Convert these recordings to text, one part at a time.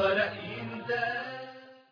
ورأي ذات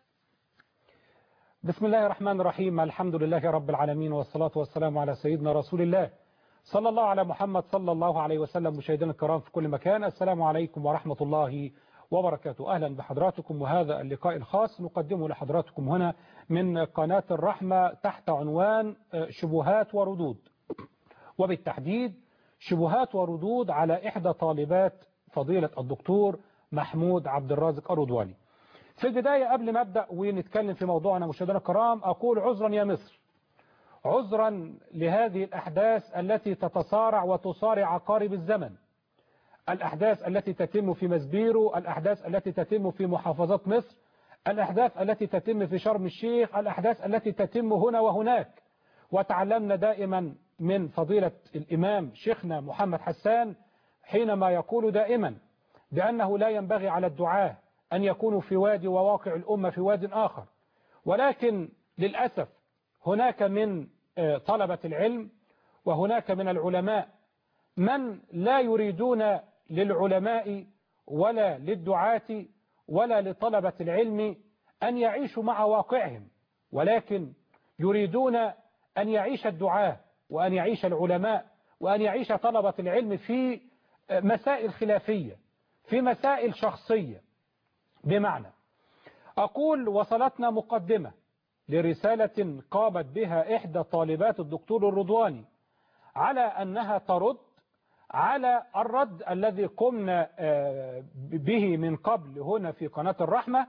بسم الله الرحمن الرحيم الحمد لله رب العالمين والصلاة والسلام على سيدنا رسول الله صلى الله على محمد صلى الله عليه وسلم مشاهدينا الكرام في كل مكان السلام عليكم ورحمة الله وبركاته أهلا بحضراتكم وهذا اللقاء الخاص نقدمه لحضراتكم هنا من قناة الرحمة تحت عنوان شبهات وردود وبالتحديد شبهات وردود على إحدى طالبات فضيلة الدكتور محمود عبد الرازق الرضواني في البداية قبل ما أبدأ ونتكلم في موضوعنا مشاهدينا الكرام أقول عذرا يا مصر عذرا لهذه الأحداث التي تتصارع وتصارع عقارب الزمن الأحداث التي تتم في مزبيرو الأحداث التي تتم في محافظات مصر الأحداث التي تتم في شرم الشيخ الأحداث التي تتم هنا وهناك وتعلمنا دائما من فضيلة الإمام شيخنا محمد حسان حينما يقول دائما بأنه لا ينبغي على الدعاة أن يكونوا في وادي وواقع الأمة في واد آخر ولكن للأسف هناك من طلبة العلم وهناك من العلماء من لا يريدون للعلماء ولا للدعاة ولا لطلبة العلم أن يعيشوا مع واقعهم ولكن يريدون أن يعيش الدعاة وأن يعيش العلماء وأن يعيش طلبة العلم في مسائل خلافية في مسائل شخصية بمعنى أقول وصلتنا مقدمة لرسالة قامت بها إحدى طالبات الدكتور الرضواني على أنها ترد على الرد الذي قمنا به من قبل هنا في قناة الرحمة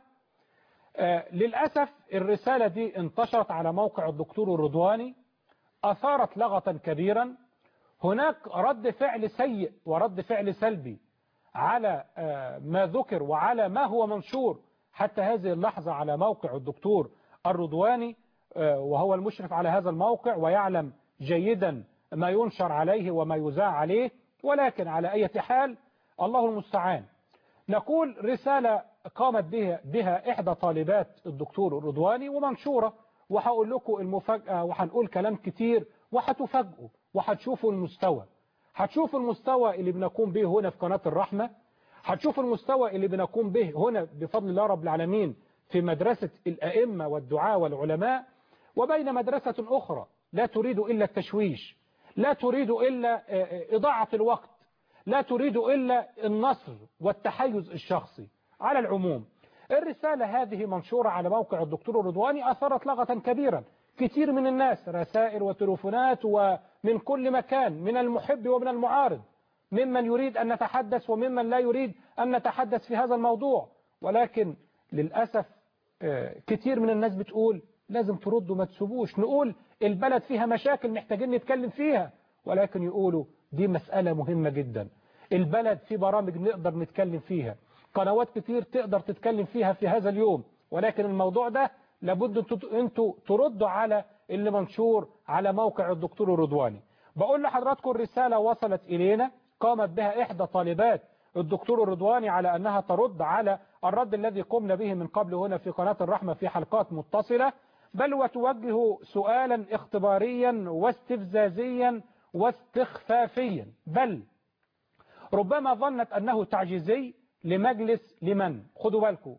للأسف الرسالة دي انتشرت على موقع الدكتور الرضواني أثارت لغطا كبيرا هناك رد فعل سيء ورد فعل سلبي على ما ذكر وعلى ما هو منشور حتى هذه اللحظة على موقع الدكتور الرضواني وهو المشرف على هذا الموقع ويعلم جيدا ما ينشر عليه وما يذاع عليه ولكن على أي حال الله المستعان نقول رسالة قامت بها, بها إحدى طالبات الدكتور الرضواني ومنشورة وهقول لكم المفاجأة وهنقول كلام كتير وهتفاجئوا وهتشوفوا المستوى هتشوفوا المستوى اللي بنقوم به هنا في قناة الرحمة هتشوفوا المستوى اللي بنقوم به هنا بفضل الله رب العالمين في مدرسة الأئمة والدعاء والعلماء وبين مدرسة أخرى لا تريد إلا التشويش لا تريد إلا إضاعة الوقت لا تريد إلا النصر والتحيز الشخصي على العموم الرسالة هذه منشورة على موقع الدكتور الرضواني أثرت لغة كبيرا كثير من الناس رسائل وتليفونات ومن كل مكان من المحب ومن المعارض ممن يريد أن نتحدث وممن لا يريد أن نتحدث في هذا الموضوع ولكن للأسف كثير من الناس بتقول لازم تردوا ما تسيبوش نقول البلد فيها مشاكل محتاجين نتكلم فيها ولكن يقولوا دي مسألة مهمة جدا البلد في برامج نقدر نتكلم فيها قنوات كتير تقدر تتكلم فيها في هذا اليوم ولكن الموضوع ده لابد انتوا تردوا على اللي منشور على موقع الدكتور الرضواني بقول لحضراتكم الرسالة وصلت إلينا قامت بها إحدى طالبات الدكتور الرضواني على أنها ترد على الرد الذي قمنا به من قبل هنا في قناة الرحمة في حلقات متصلة بل وتوجه سؤالا اختباريا واستفزازيا واستخفافيا بل ربما ظنت أنه تعجيزي لمجلس لمن خدوا بالكم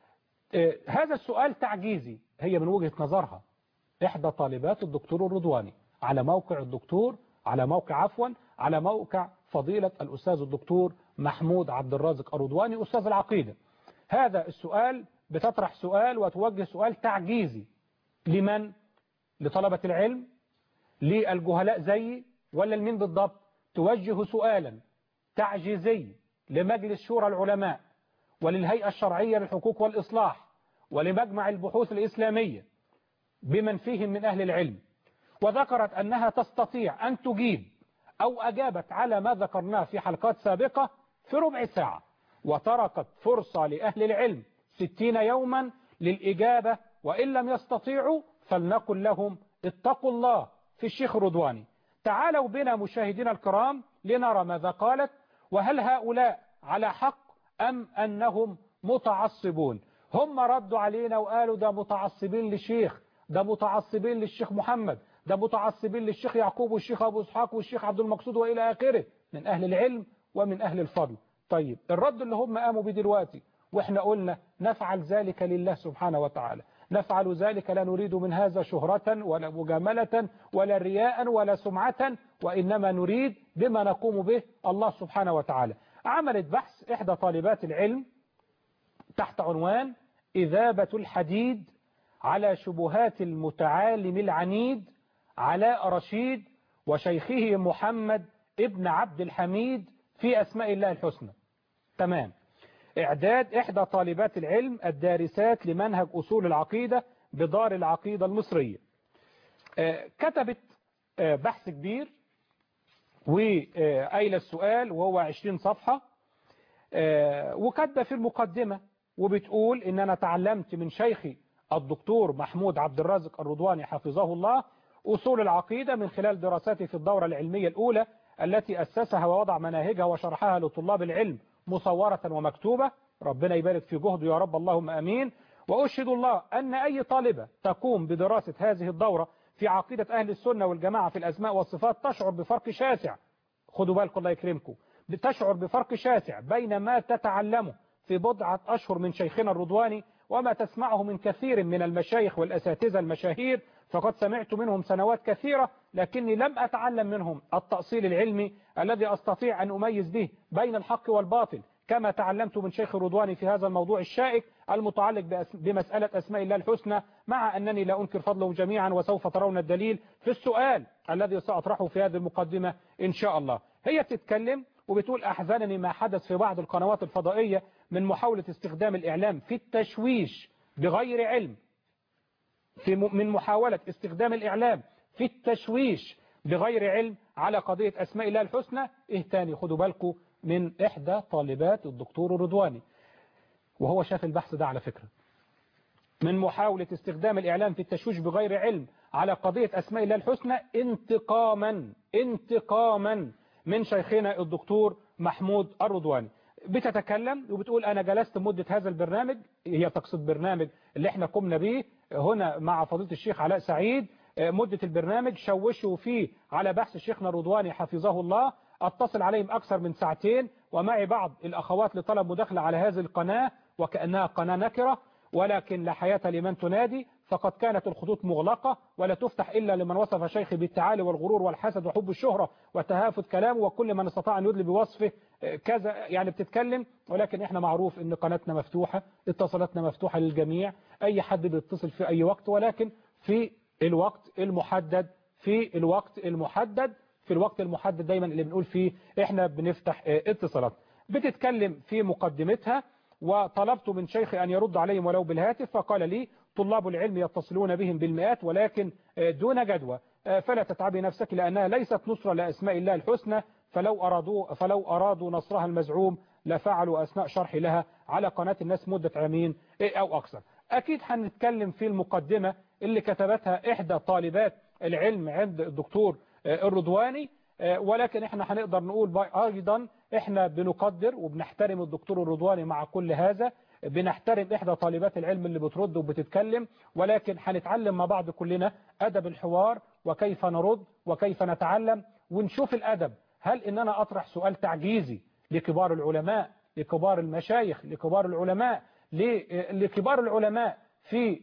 اه هذا السؤال تعجيزي هي من وجهة نظرها إحدى طالبات الدكتور الرضواني على موقع الدكتور على موقع عفوا على موقع فضيلة الأستاذ الدكتور محمود عبد الرازق الرضواني أستاذ العقيدة هذا السؤال بتطرح سؤال وتوجه سؤال تعجيزي لمن لطلبة العلم للجهلاء زي ولا لمين بالضبط توجه سؤالا تعجيزي لمجلس شورى العلماء وللهيئة الشرعية للحقوق والإصلاح ولمجمع البحوث الإسلامية بمن فيهم من أهل العلم وذكرت أنها تستطيع أن تجيب أو أجابت على ما ذكرناه في حلقات سابقة في ربع ساعة وتركت فرصة لأهل العلم ستين يوما للإجابة وإن لم يستطيعوا فلنقل لهم اتقوا الله في الشيخ رضواني تعالوا بنا مشاهدينا الكرام لنرى ماذا قالت وهل هؤلاء على حق أم أنهم متعصبون هم ردوا علينا وقالوا ده متعصبين للشيخ ده متعصبين للشيخ محمد ده متعصبين للشيخ يعقوب والشيخ أبو إسحاق والشيخ عبد المقصود وإلى آخره من أهل العلم ومن أهل الفضل طيب الرد اللي هم قاموا بيه دلوقتي وإحنا قلنا نفعل ذلك لله سبحانه وتعالى نفعل ذلك لا نريد من هذا شهرة ولا مجاملة ولا رياء ولا سمعة وإنما نريد بما نقوم به الله سبحانه وتعالى عملت بحث إحدى طالبات العلم تحت عنوان إذابة الحديد على شبهات المتعالم العنيد علاء رشيد وشيخه محمد ابن عبد الحميد في أسماء الله الحسنى تمام إعداد إحدى طالبات العلم الدارسات لمنهج أصول العقيدة بدار العقيدة المصرية كتبت بحث كبير وقايله السؤال وهو 20 صفحة وكاتبه في المقدمة وبتقول إن أنا تعلمت من شيخي الدكتور محمود عبد الرازق الرضواني حفظه الله أصول العقيدة من خلال دراساتي في الدورة العلمية الأولى التي أسسها ووضع مناهجها وشرحها لطلاب العلم مصورة ومكتوبة ربنا يبارك في جهده يا رب اللهم أمين وأشهد الله أن أي طالبة تقوم بدراسة هذه الدورة في عقيدة أهل السنة والجماعة في الأسماء والصفات تشعر بفرق شاسع خدوا بالكم الله يكرمكم تشعر بفرق شاسع بين ما تتعلمه في بضعة أشهر من شيخنا الرضواني وما تسمعه من كثير من المشايخ والأساتذة المشاهير فقد سمعت منهم سنوات كثيرة لكني لم أتعلم منهم التأصيل العلمي الذي أستطيع أن أميز به بين الحق والباطل كما تعلمت من شيخ الرضواني في هذا الموضوع الشائك المتعلق بمسألة أسماء الله الحسنى مع أنني لا أنكر فضله جميعا وسوف ترون الدليل في السؤال الذي سأطرحه في هذه المقدمة إن شاء الله هي تتكلم وبتقول أحزنني ما حدث في بعض القنوات الفضائية من محاولة استخدام الإعلام في التشويش بغير علم في من محاولة استخدام الإعلام في التشويش بغير علم على قضية أسماء الله الحسنى اهتاني خدوا بالكم من إحدى طالبات الدكتور الرضواني وهو شاف البحث ده على فكرة من محاولة استخدام الإعلام في التشويش بغير علم على قضية أسماء الله الحسنى انتقاما انتقاما من شيخنا الدكتور محمود الرضواني بتتكلم وبتقول أنا جلست مدة هذا البرنامج هي تقصد برنامج اللي احنا قمنا به هنا مع فضيلة الشيخ علاء سعيد مدة البرنامج شوشوا فيه على بحث شيخنا الرضواني حفظه الله اتصل عليهم أكثر من ساعتين ومعي بعض الأخوات لطلب مداخلة على هذه القناة وكأنها قناة نكرة ولكن لا حياة لمن تنادي فقد كانت الخطوط مغلقة ولا تفتح إلا لمن وصف شيخي بالتعالي والغرور والحسد وحب الشهرة وتهافت كلامه وكل من استطاع أن يدلي بوصفه كذا يعني بتتكلم ولكن احنا معروف ان قناتنا مفتوحة اتصالاتنا مفتوحة للجميع اي حد بيتصل في اي وقت ولكن في الوقت المحدد في الوقت المحدد في الوقت المحدد دايما اللي بنقول فيه احنا بنفتح اتصالات بتتكلم في مقدمتها وطلبت من شيخي أن يرد عليهم ولو بالهاتف فقال لي طلاب العلم يتصلون بهم بالمئات ولكن دون جدوى فلا تتعبي نفسك لأنها ليست نصرة لأسماء الله الحسنى فلو أرادوا, فلو أرادوا نصرها المزعوم لفعلوا أثناء شرحي لها على قناة الناس مدة عامين أو أكثر أكيد هنتكلم في المقدمة اللي كتبتها إحدى طالبات العلم عند الدكتور الرضواني ولكن احنا هنقدر نقول ايضا احنا بنقدر وبنحترم الدكتور الرضواني مع كل هذا بنحترم احدى طالبات العلم اللي بترد وبتتكلم ولكن هنتعلم مع بعض كلنا ادب الحوار وكيف نرد وكيف نتعلم ونشوف الادب هل ان انا اطرح سؤال تعجيزي لكبار العلماء لكبار المشايخ لكبار العلماء لكبار العلماء في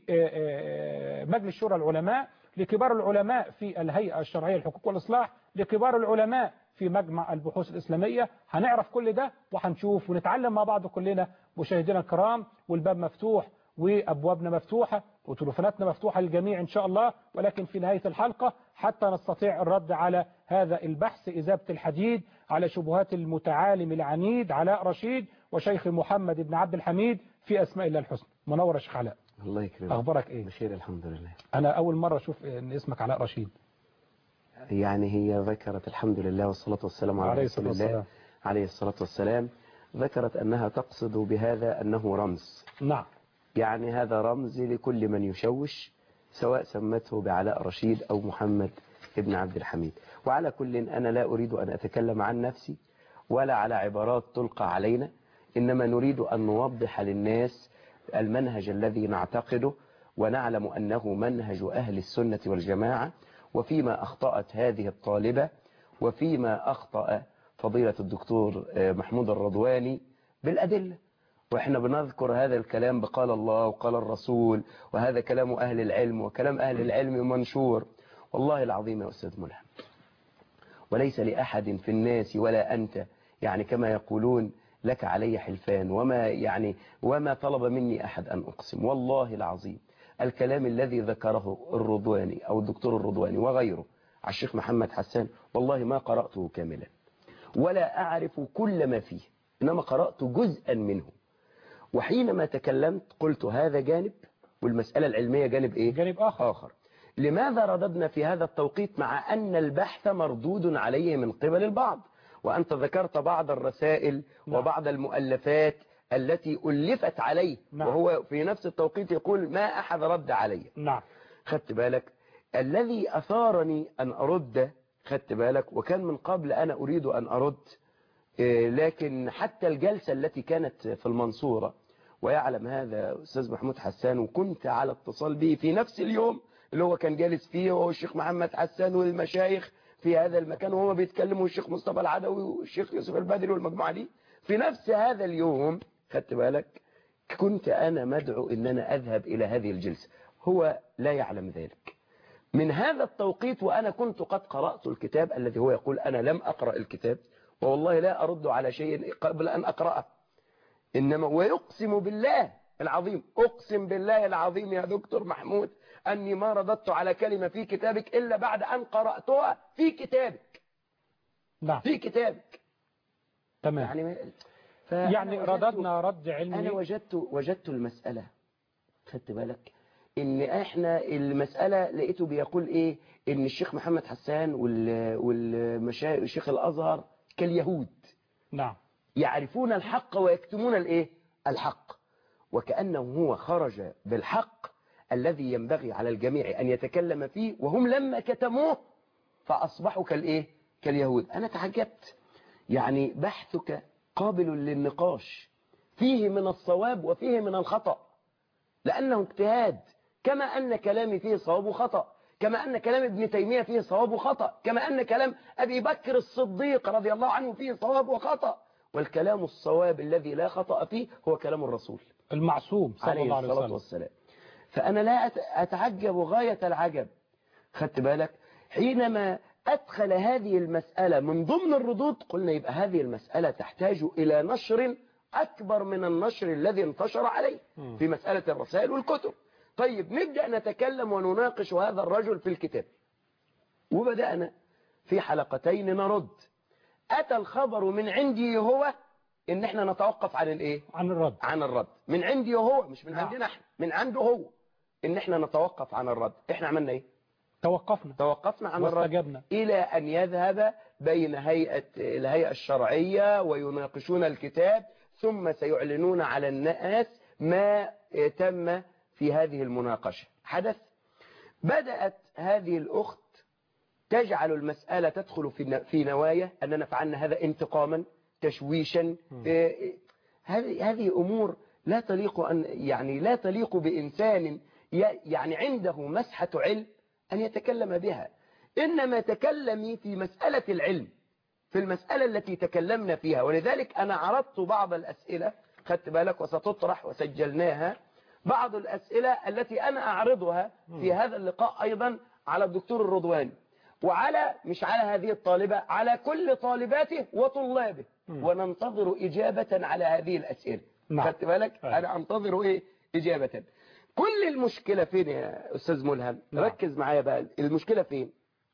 مجلس شورى العلماء لكبار العلماء في الهيئة الشرعية للحقوق والإصلاح لكبار العلماء في مجمع البحوث الإسلامية هنعرف كل ده وهنشوف ونتعلم مع بعض كلنا مشاهدينا الكرام والباب مفتوح وأبوابنا مفتوحة وتلفوناتنا مفتوحة للجميع إن شاء الله ولكن في نهاية الحلقة حتى نستطيع الرد على هذا البحث إذابة الحديد على شبهات المتعالم العنيد علاء رشيد وشيخ محمد بن عبد الحميد في أسماء الله الحسنى منور يا شيخ علاء الله يكرمك أخبارك إيه بخير الحمد لله أنا أول مرة أشوف إن اسمك علاء رشيد يعني هي ذكرت الحمد لله والصلاة والسلام على عليه رسول الصلاة الله والسلام. عليه الصلاة والسلام ذكرت أنها تقصد بهذا أنه رمز نعم يعني هذا رمز لكل من يشوش سواء سمته بعلاء رشيد أو محمد ابن عبد الحميد وعلى كل أنا لا أريد أن أتكلم عن نفسي ولا على عبارات تلقى علينا إنما نريد أن نوضح للناس المنهج الذي نعتقده ونعلم أنه منهج أهل السنة والجماعة وفيما أخطأت هذه الطالبة وفيما أخطأ فضيلة الدكتور محمود الرضواني بالأدلة واحنا بنذكر هذا الكلام بقال الله وقال الرسول وهذا كلام أهل العلم وكلام أهل العلم منشور والله العظيم يا أستاذ ملهم وليس لأحد في الناس ولا أنت يعني كما يقولون لك علي حلفان وما يعني وما طلب مني أحد أن أقسم والله العظيم الكلام الذي ذكره الرضواني أو الدكتور الرضواني وغيره على الشيخ محمد حسان والله ما قرأته كاملا ولا أعرف كل ما فيه إنما قرأت جزءا منه وحينما تكلمت قلت هذا جانب والمسألة العلمية جانب إيه؟ جانب آخر آخر لماذا رددنا في هذا التوقيت مع أن البحث مردود عليه من قبل البعض وأنت ذكرت بعض الرسائل نعم. وبعض المؤلفات التي ألفت عليه نعم. وهو في نفس التوقيت يقول ما أحد رد علي نعم خدت بالك الذي أثارني أن أرد خدت بالك وكان من قبل أنا أريد أن أرد إيه، لكن حتى الجلسة التي كانت في المنصورة ويعلم هذا أستاذ محمود حسان وكنت على اتصال به في نفس اليوم اللي هو كان جالس فيه وهو الشيخ محمد حسان والمشايخ في هذا المكان وهما بيتكلموا الشيخ مصطفى العدوي والشيخ يوسف البدري والمجموعة دي في نفس هذا اليوم خدت بالك كنت أنا مدعو أن أنا أذهب إلى هذه الجلسة هو لا يعلم ذلك من هذا التوقيت وأنا كنت قد قرأت الكتاب الذي هو يقول أنا لم أقرأ الكتاب والله لا أرد على شيء قبل أن أقرأه إنما ويقسم بالله العظيم أقسم بالله العظيم يا دكتور محمود أني ما رددت على كلمة في كتابك إلا بعد أن قرأتها في كتابك نعم في كتابك تمام يعني ما- ف- يعني أنا وجدت- رددنا رد أنا علمي وجدت وجدت المسألة خدت بالك إن إحنا المسألة لقيته بيقول إيه إن الشيخ محمد حسان وال والمشايخ الشيخ الأزهر كاليهود نعم يعرفون الحق ويكتمون الإيه الحق وكأنه هو خرج بالحق الذي ينبغي على الجميع أن يتكلم فيه وهم لما كتموه فأصبحوا كالإيه كاليهود أنا تعجبت يعني بحثك قابل للنقاش فيه من الصواب وفيه من الخطأ لأنه اجتهاد كما أن كلامي فيه صواب وخطأ كما أن كلام ابن تيمية فيه صواب وخطأ كما أن كلام أبي بكر الصديق رضي الله عنه فيه صواب وخطأ والكلام الصواب الذي لا خطأ فيه هو كلام الرسول المعصوم صلى عليه الله عليه الصلاة وسلم والسلام فأنا لا أت- أتعجب غاية العجب خدت بالك حينما أدخل هذه المسألة من ضمن الردود قلنا يبقى هذه المسألة تحتاج إلى نشر أكبر من النشر الذي انتشر عليه مم. في مسألة الرسائل والكتب طيب نبدأ نتكلم ونناقش هذا الرجل في الكتاب وبدأنا في حلقتين نرد أتى الخبر من عندي هو إن احنا نتوقف عن الإيه عن الرد عن الرد من عندي هو مش من نعم. عندنا احنا من عنده هو ان احنا نتوقف عن الرد احنا عملنا ايه توقفنا توقفنا عن الرد واستجبنا الى ان يذهب بين هيئة الهيئة الشرعية ويناقشون الكتاب ثم سيعلنون على الناس ما تم في هذه المناقشة حدث بدأت هذه الأخت تجعل المسألة تدخل في في نوايا أننا فعلنا هذا انتقاما تشويشا إيه، هذه هذه أمور لا تليق أن يعني لا تليق بإنسان ي- يعني عنده مسحة علم أن يتكلم بها إنما تكلمي في مسألة العلم في المسألة التي تكلمنا فيها ولذلك أنا عرضت بعض الأسئلة خدت بالك وستطرح وسجلناها بعض الأسئلة التي أنا أعرضها في هذا اللقاء أيضا على الدكتور الرضواني وعلى مش على هذه الطالبة على كل طالباته وطلابه مم. وننتظر إجابة على هذه الأسئلة نعم. خدت بالك أيوة. أنا أنتظر إيه إجابة كل المشكلة فين يا أستاذ ملهم نعم. ركز معايا بقى المشكلة فين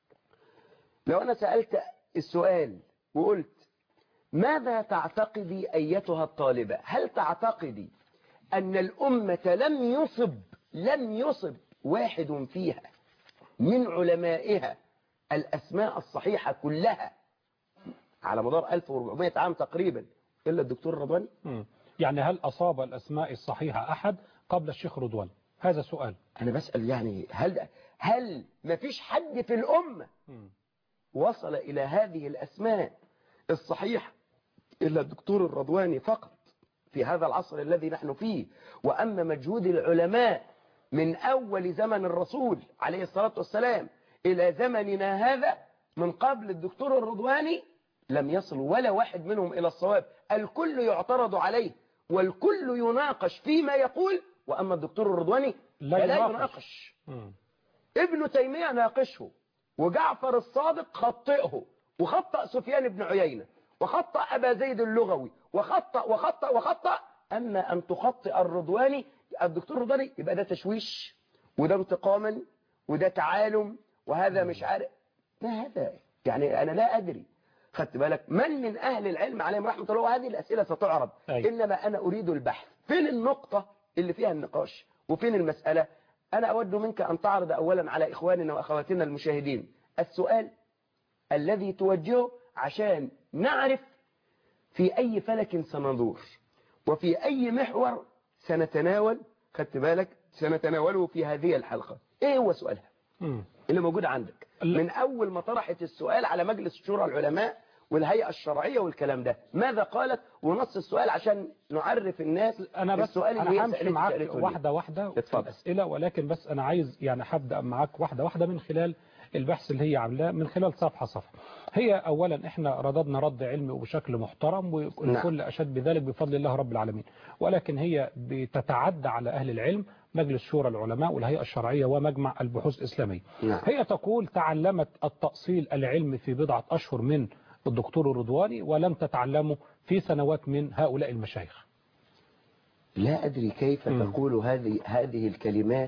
لو أنا سألت السؤال وقلت ماذا تعتقدي أيتها الطالبة هل تعتقدي أن الأمة لم يصب لم يصب واحد فيها من علمائها الأسماء الصحيحة كلها على مدار 1400 عام تقريبا إلا الدكتور الرضواني مم. يعني هل أصاب الأسماء الصحيحة أحد قبل الشيخ رضوان هذا سؤال أنا بسأل يعني هل هل ما فيش حد في الأمة مم. وصل إلى هذه الأسماء الصحيحة إلا الدكتور الرضواني فقط في هذا العصر الذي نحن فيه وأما مجهود العلماء من أول زمن الرسول عليه الصلاة والسلام إلى زمننا هذا من قبل الدكتور الرضواني لم يصل ولا واحد منهم إلى الصواب الكل يعترض عليه والكل يناقش فيما يقول وأما الدكتور الرضواني لا فلا يناقش. يناقش مم. ابن تيمية ناقشه وجعفر الصادق خطئه وخطأ سفيان بن عيينة وخطأ أبا زيد اللغوي وخطأ وخطأ وخطأ أما أن تخطئ الرضواني الدكتور الرضواني يبقى ده تشويش وده انتقاما وده تعالم وهذا مش عارف ما هذا يعني أنا لا أدري خدت بالك من من أهل العلم عليهم رحمة الله وهذه الأسئلة ستعرض أي. إنما أنا أريد البحث فين النقطة اللي فيها النقاش وفين المسألة أنا أود منك أن تعرض أولا على إخواننا وأخواتنا المشاهدين السؤال الذي توجهه عشان نعرف في أي فلك سندور وفي أي محور سنتناول خدت بالك سنتناوله في هذه الحلقة إيه هو سؤالها مم. اللي موجود عندك لا. من أول ما طرحت السؤال على مجلس شورى العلماء والهيئة الشرعية والكلام ده ماذا قالت ونص السؤال عشان نعرف الناس انا بس السؤال اللي هي انا همشي سألته معاك سألته ليه. واحده واحده في اتفضل. الاسئله ولكن بس انا عايز يعني هبدا معاك واحده واحده من خلال البحث اللي هي عاملاه من خلال صفحه صفحه هي اولا احنا رددنا رد علمي وبشكل محترم والكل اشاد بذلك بفضل الله رب العالمين ولكن هي بتتعدى على اهل العلم مجلس شورى العلماء والهيئه الشرعيه ومجمع البحوث الاسلاميه نعم. هي تقول تعلمت التأصيل العلمي في بضعة أشهر من الدكتور الرضواني ولم تتعلمه في سنوات من هؤلاء المشايخ لا أدري كيف مم. تقول هذه هذه الكلمات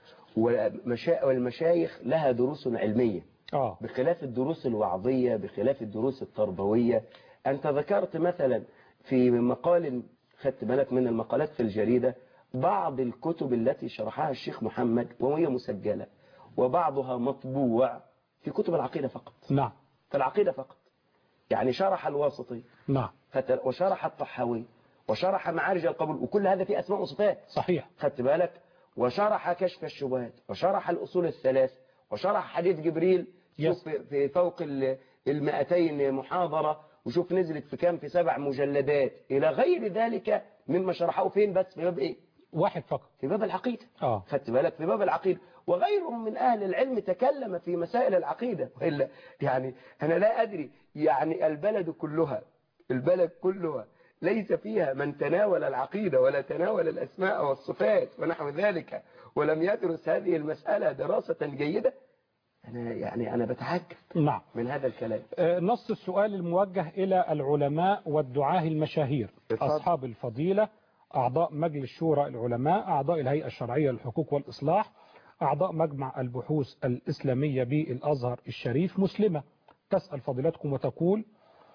والمشا- والمشايخ لها دروس علمية آه بخلاف الدروس الوعظية بخلاف الدروس التربوية أنت ذكرت مثلا في مقال خدت بالك من المقالات في الجريدة بعض الكتب التي شرحها الشيخ محمد وهي مسجلة وبعضها مطبوع في كتب العقيدة فقط نعم في العقيدة فقط يعني شرح الواسطي نعم فت- وشرح الطحاوي وشرح معارج القبول وكل هذا فيه أسماء وصفات صحيح خدت بالك وشرح كشف الشبهات وشرح الأصول الثلاث وشرح حديث جبريل يس. شوف في فوق ال- المائتين محاضرة وشوف نزلت في كام في سبع مجلدات إلى غير ذلك مما شرحه فين بس في باب إيه واحد فقط في باب العقيدة آه خدت بالك في باب العقيدة وغيرهم من أهل العلم تكلم في مسائل العقيدة وإلا يعني أنا لا أدري يعني البلد كلها البلد كلها ليس فيها من تناول العقيدة ولا تناول الأسماء والصفات ونحو ذلك ولم يدرس هذه المسألة دراسة جيدة أنا يعني أنا بتعجب نعم من هذا الكلام آه، نص السؤال الموجه إلى العلماء والدعاة المشاهير اتفضل. أصحاب الفضيلة أعضاء مجلس شورى العلماء أعضاء الهيئة الشرعية للحقوق والإصلاح أعضاء مجمع البحوث الإسلامية بالأزهر الشريف مسلمة تسأل فضيلتكم وتقول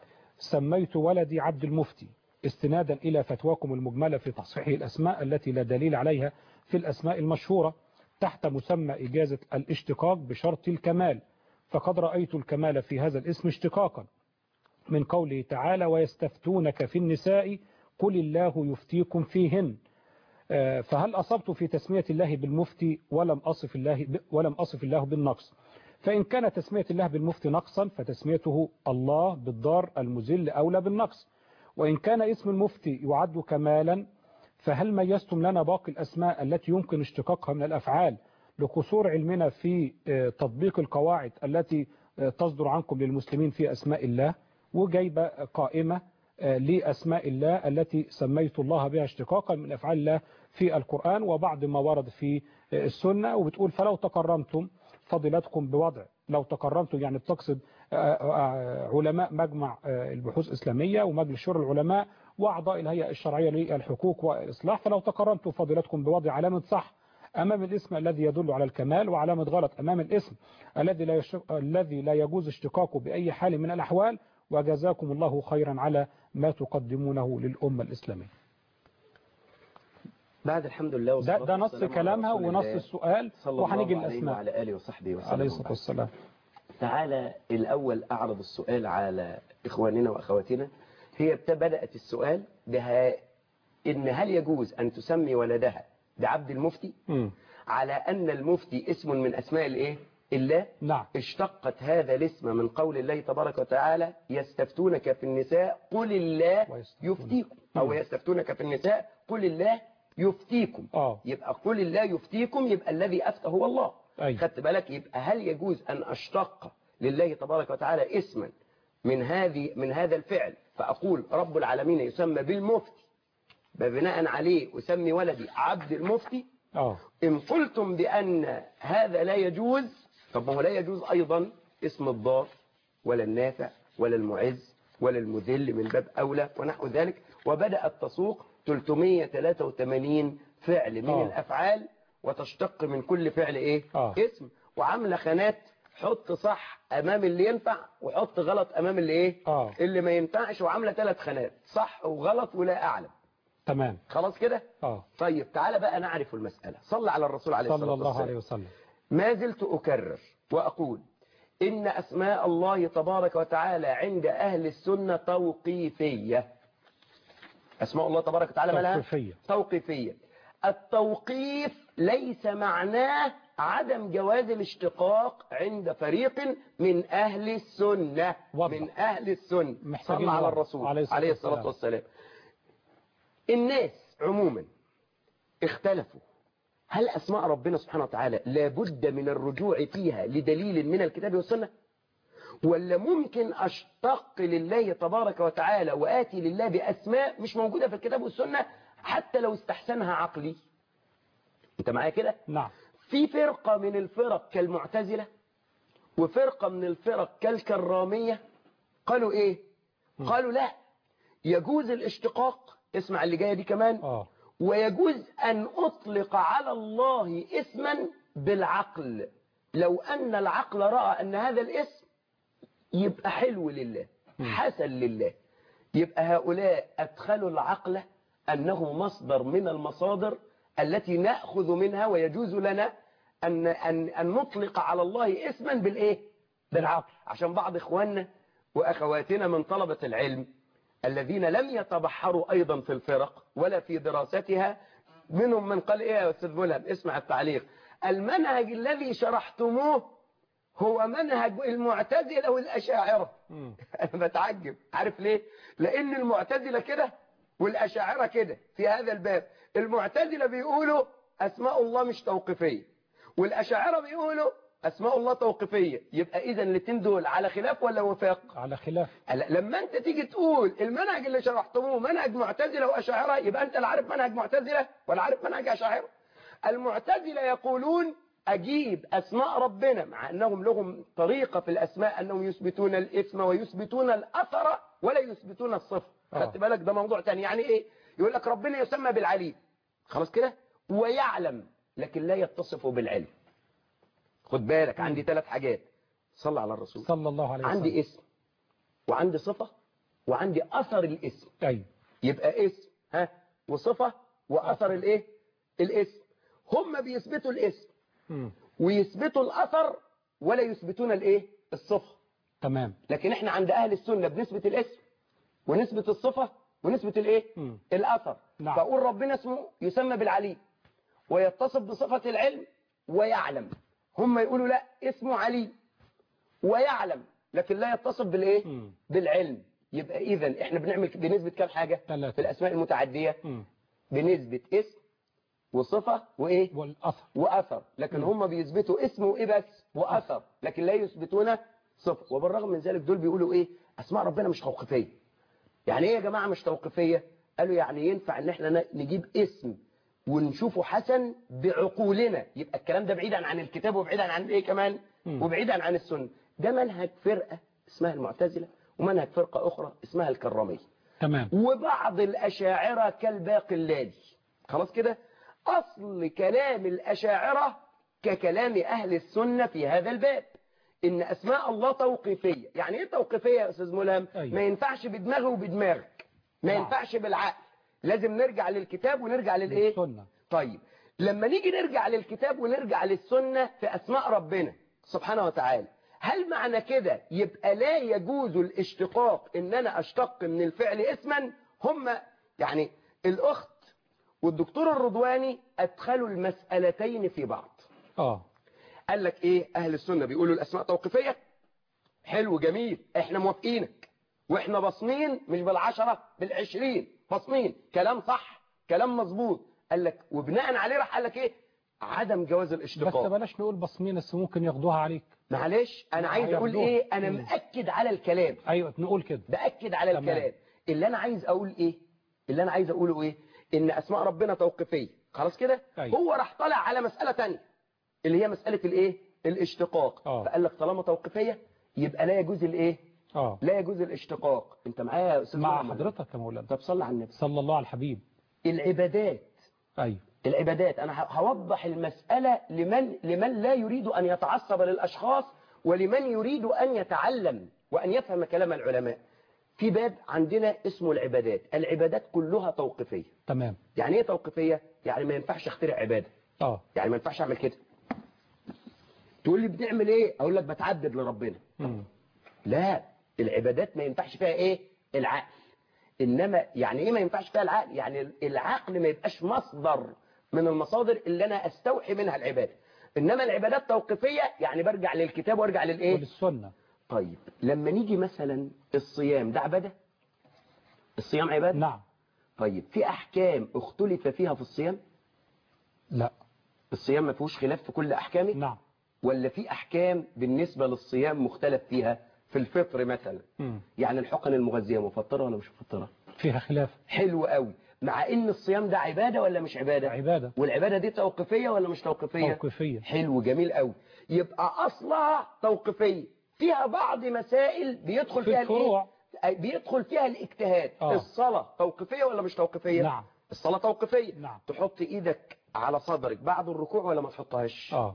سميت ولدي عبد المفتي استنادا إلى فتواكم المجملة في تصحيح الأسماء التي لا دليل عليها في الأسماء المشهورة تحت مسمى إجازة الاشتقاق بشرط الكمال فقد رأيت الكمال في هذا الاسم اشتقاقا من قوله تعالى ويستفتونك في النساء قل الله يفتيكم فيهن آه، فهل أصبت في تسمية الله بالمفتي ولم أصف الله ب- ولم أصف الله بالنقص فإن كان تسمية الله بالمفتي نقصا فتسميته الله بالضار المزل أولى بالنقص وإن كان اسم المفتي يعد كمالا فهل ميزتم لنا باقي الأسماء التي يمكن اشتقاقها من الأفعال لقصور علمنا في آه، تطبيق القواعد التي آه، تصدر عنكم للمسلمين في أسماء الله وجايبة قائمة آه، لأسماء الله التي سميت الله بها اشتقاقا من أفعال الله في القرآن وبعض ما ورد في آه، السنة وبتقول فلو تكرمتم فضيلتكم بوضع لو تكرمتم يعني بتقصد آه، آه، علماء مجمع آه، البحوث الإسلامية ومجلس شورى العلماء وأعضاء الهيئة الشرعية للحقوق والإصلاح فلو تكرمتم فضيلتكم بوضع علامة صح أمام الاسم الذي يدل على الكمال وعلامة غلط أمام الاسم الذي لا يشتق... الذي لا يجوز اشتقاقه بأي حال من الأحوال وجزاكم الله خيرا على ما تقدمونه للأمة الإسلامية بعد الحمد لله ده, والصلاة ده نص والسلام على كلامها رسول ونص الله السؤال صلى الله وهنيجي عليه الأسماء وعلى آله وصحبه وسلم عليه الصلاة وبعد. والسلام تعالى الأول أعرض السؤال على إخواننا وأخواتنا هي بت- بدأت السؤال بها إن هل يجوز أن تسمي ولدها بعبد المفتي مم. على أن المفتي اسم من أسماء الإيه؟ الله نعم اشتقت هذا الاسم من قول الله تبارك وتعالى يستفتونك في النساء قل الله ويستفتونك. يفتيكم أو مم. يستفتونك في النساء قل الله يفتيكم آه يبقى قل الله يفتيكم يبقى الذي أفتى هو الله أي خدت بالك يبقى هل يجوز أن أشتق لله تبارك وتعالى اسما من هذه من هذا الفعل فأقول رب العالمين يسمى بالمفتي بناء عليه أسمي ولدي عبد المفتي اه إن قلتم بأن هذا لا يجوز طب ما هو لا يجوز أيضا اسم الضار ولا النافع ولا المعز ولا المذل من باب أولى ونحو ذلك وبدأت تسوق 383 فعل من آه. الأفعال وتشتق من كل فعل إيه آه. اسم وعاملة خانات حط صح أمام اللي ينفع وحط غلط أمام اللي إيه آه. اللي ما ينفعش وعاملة ثلاث خانات صح وغلط ولا أعلم تمام خلاص كده اه طيب تعالى بقى نعرف المسألة صلى على الرسول عليه صلى الصلاة الله والسلام عليه وسلم ما زلت أكرر وأقول إن أسماء الله تبارك وتعالى عند أهل السنة توقيفية أسماء الله تبارك وتعالى مالها توقيفية. توقيفية التوقيف ليس معناه عدم جواز الاشتقاق عند فريق من أهل السنة وضح. من أهل السنة محتاجين صلى على وضح. الرسول عليه الصلاة عليه الصلاة والسلام. والسلام الناس عموما اختلفوا هل أسماء ربنا سبحانه وتعالى لابد من الرجوع فيها لدليل من الكتاب والسنة ولا ممكن أشتق لله تبارك وتعالى وآتي لله بأسماء مش موجودة في الكتاب والسنة حتى لو استحسنها عقلي انت معايا كده نعم في فرقة من الفرق كالمعتزلة وفرقة من الفرق كالكرامية قالوا ايه قالوا لا يجوز الاشتقاق اسمع اللي جاية دي كمان اه ويجوز أن أطلق على الله اسما بالعقل لو أن العقل رأى أن هذا الاسم يبقى حلو لله حسن لله يبقى هؤلاء أدخلوا العقل أنه مصدر من المصادر التي نأخذ منها ويجوز لنا أن, أن, أن نطلق على الله اسما بالإيه؟ بالعقل عشان بعض إخواننا وأخواتنا من طلبة العلم الذين لم يتبحروا أيضا في الفرق ولا في دراستها منهم من قال إيه يا أستاذ ملهم اسمع التعليق المنهج الذي شرحتموه هو منهج المعتزلة والأشاعرة مم. أنا بتعجب عارف ليه لأن المعتزلة كده والأشاعرة كده في هذا الباب المعتزلة بيقولوا أسماء الله مش توقيفية والأشاعرة بيقولوا أسماء الله توقيفية يبقى إذا الاثنين دول على خلاف ولا وفاق على خلاف هلا لما انت تيجي تقول المنهج اللي شرحتموه منهج معتزله واشاعره يبقى انت لا عارف منهج معتزله ولا عارف منهج اشاعره المعتزله يقولون اجيب اسماء ربنا مع انهم لهم طريقه في الاسماء انهم يثبتون الاسم ويثبتون الاثر ولا يثبتون الصفه آه. خدت بالك ده موضوع تاني يعني ايه يقول لك ربنا يسمى بالعليم خلاص كده ويعلم لكن لا يتصف بالعلم خد بالك عندي ثلاث حاجات صلى على الرسول صلى الله عليه وسلم عندي اسم وعندي صفة وعندي أثر الاسم أيوة يبقى اسم ها وصفة وأثر الايه الاسم هم بيثبتوا الاسم مم. ويثبتوا الأثر ولا يثبتون الايه الصفة تمام لكن احنا عند أهل السنة بنثبت الاسم ونثبت الصفة ونثبت الايه مم. الأثر نعم. فأقول ربنا اسمه يسمى بالعليم ويتصف بصفة العلم ويعلم هم يقولوا لا اسمه عليم ويعلم لكن لا يتصف بالايه مم. بالعلم يبقى اذا احنا بنعمل بنسبة كام حاجة ثلاثة. في الاسماء المتعدية مم. بنسبة اسم وصفة وايه والأثر واثر لكن هم بيثبتوا اسم وايه بس واثر لكن لا يثبتون صفة وبالرغم من ذلك دول بيقولوا ايه اسماء ربنا مش توقيفية يعني ايه يا جماعة مش توقيفية قالوا يعني ينفع ان احنا ن- نجيب اسم ونشوفه حسن بعقولنا يبقى الكلام ده بعيدا عن الكتاب وبعيدا عن ايه كمان مم. وبعيدا عن السنة ده منهج فرقة اسمها المعتزلة ومنهج فرقة اخرى اسمها الكرامية تمام وبعض الأشاعرة كالباقلاني خلاص كده أصل كلام الأشاعرة ككلام أهل السنة في هذا الباب إن أسماء الله توقيفية يعني إيه توقيفية يا أستاذ ملهم أيوة. ما ينفعش بدماغي وبدماغك ما نعم. ينفعش بالعقل لازم نرجع للكتاب ونرجع للإيه السنة طيب لما نيجي نرجع للكتاب ونرجع للسنة في أسماء ربنا سبحانه وتعالى هل معنى كده يبقى لا يجوز الاشتقاق ان انا اشتق من الفعل اسما هم يعني الاخت والدكتور الرضواني ادخلوا المسألتين في بعض اه قال لك ايه اهل السنة بيقولوا الاسماء توقيفية حلو جميل احنا موافقينك واحنا باصمين مش بالعشرة بالعشرين باصمين كلام صح كلام مظبوط قال لك وبناء عليه راح قال لك ايه عدم جواز بس الاشتقاق بلاش نقول بصمين بس ممكن ياخدوها عليك معلش انا عايز اقول هياخدوها. ايه انا مم. مأكد على الكلام ايوه نقول كده بأكد على تمام. الكلام اللي انا عايز اقول ايه اللي انا عايز اقوله ايه ان اسماء ربنا توقيفيه خلاص كده أيوة. هو راح طلع على مساله تانية اللي هي مساله الايه الاشتقاق آه. فقال لك طالما توقيفيه يبقى لا يجوز الايه اه لا يجوز الاشتقاق انت معايا يا استاذ مع محمد؟ حضرتك يا مولانا طب صلى على النبي صلى الله على الحبيب العبادات ايوه العبادات انا ه- هوضح المسألة لمن لمن لا يريد ان يتعصب للاشخاص ولمن يريد ان يتعلم وان يفهم كلام العلماء في باب عندنا اسمه العبادات العبادات كلها توقيفية تمام يعني ايه توقيفية يعني ما ينفعش اخترع عبادة اه يعني ما ينفعش اعمل كده تقول لي بنعمل ايه اقول لك بتعبد لربنا مم. لا العبادات ما ينفعش فيها ايه العقل انما يعني ايه ما ينفعش فيها العقل يعني العقل ما يبقاش مصدر من المصادر اللي انا استوحي منها العباده انما العبادات توقيفيه يعني برجع للكتاب وارجع للايه وللسنة طيب لما نيجي مثلا الصيام ده عباده الصيام عباده نعم طيب في احكام اختلف فيها في الصيام لا الصيام ما فيهوش خلاف في كل احكامه نعم ولا في احكام بالنسبه للصيام مختلف فيها في الفطر مثلا مم. يعني الحقن المغذيه مفطره ولا مش مفطره فيها خلاف حلو قوي مع ان الصيام ده عبادة ولا مش عبادة عبادة والعبادة دي توقيفية ولا مش توقيفية توقيفية حلو جميل قوي يبقى اصلها توقيفية فيها بعض مسائل بيدخل في فيها الفروع. الإيه؟ بيدخل فيها الاجتهاد آه. الصلاة توقيفية ولا مش توقيفية نعم الصلاة توقيفية نعم. تحط ايدك على صدرك بعد الركوع ولا ما تحطهاش اه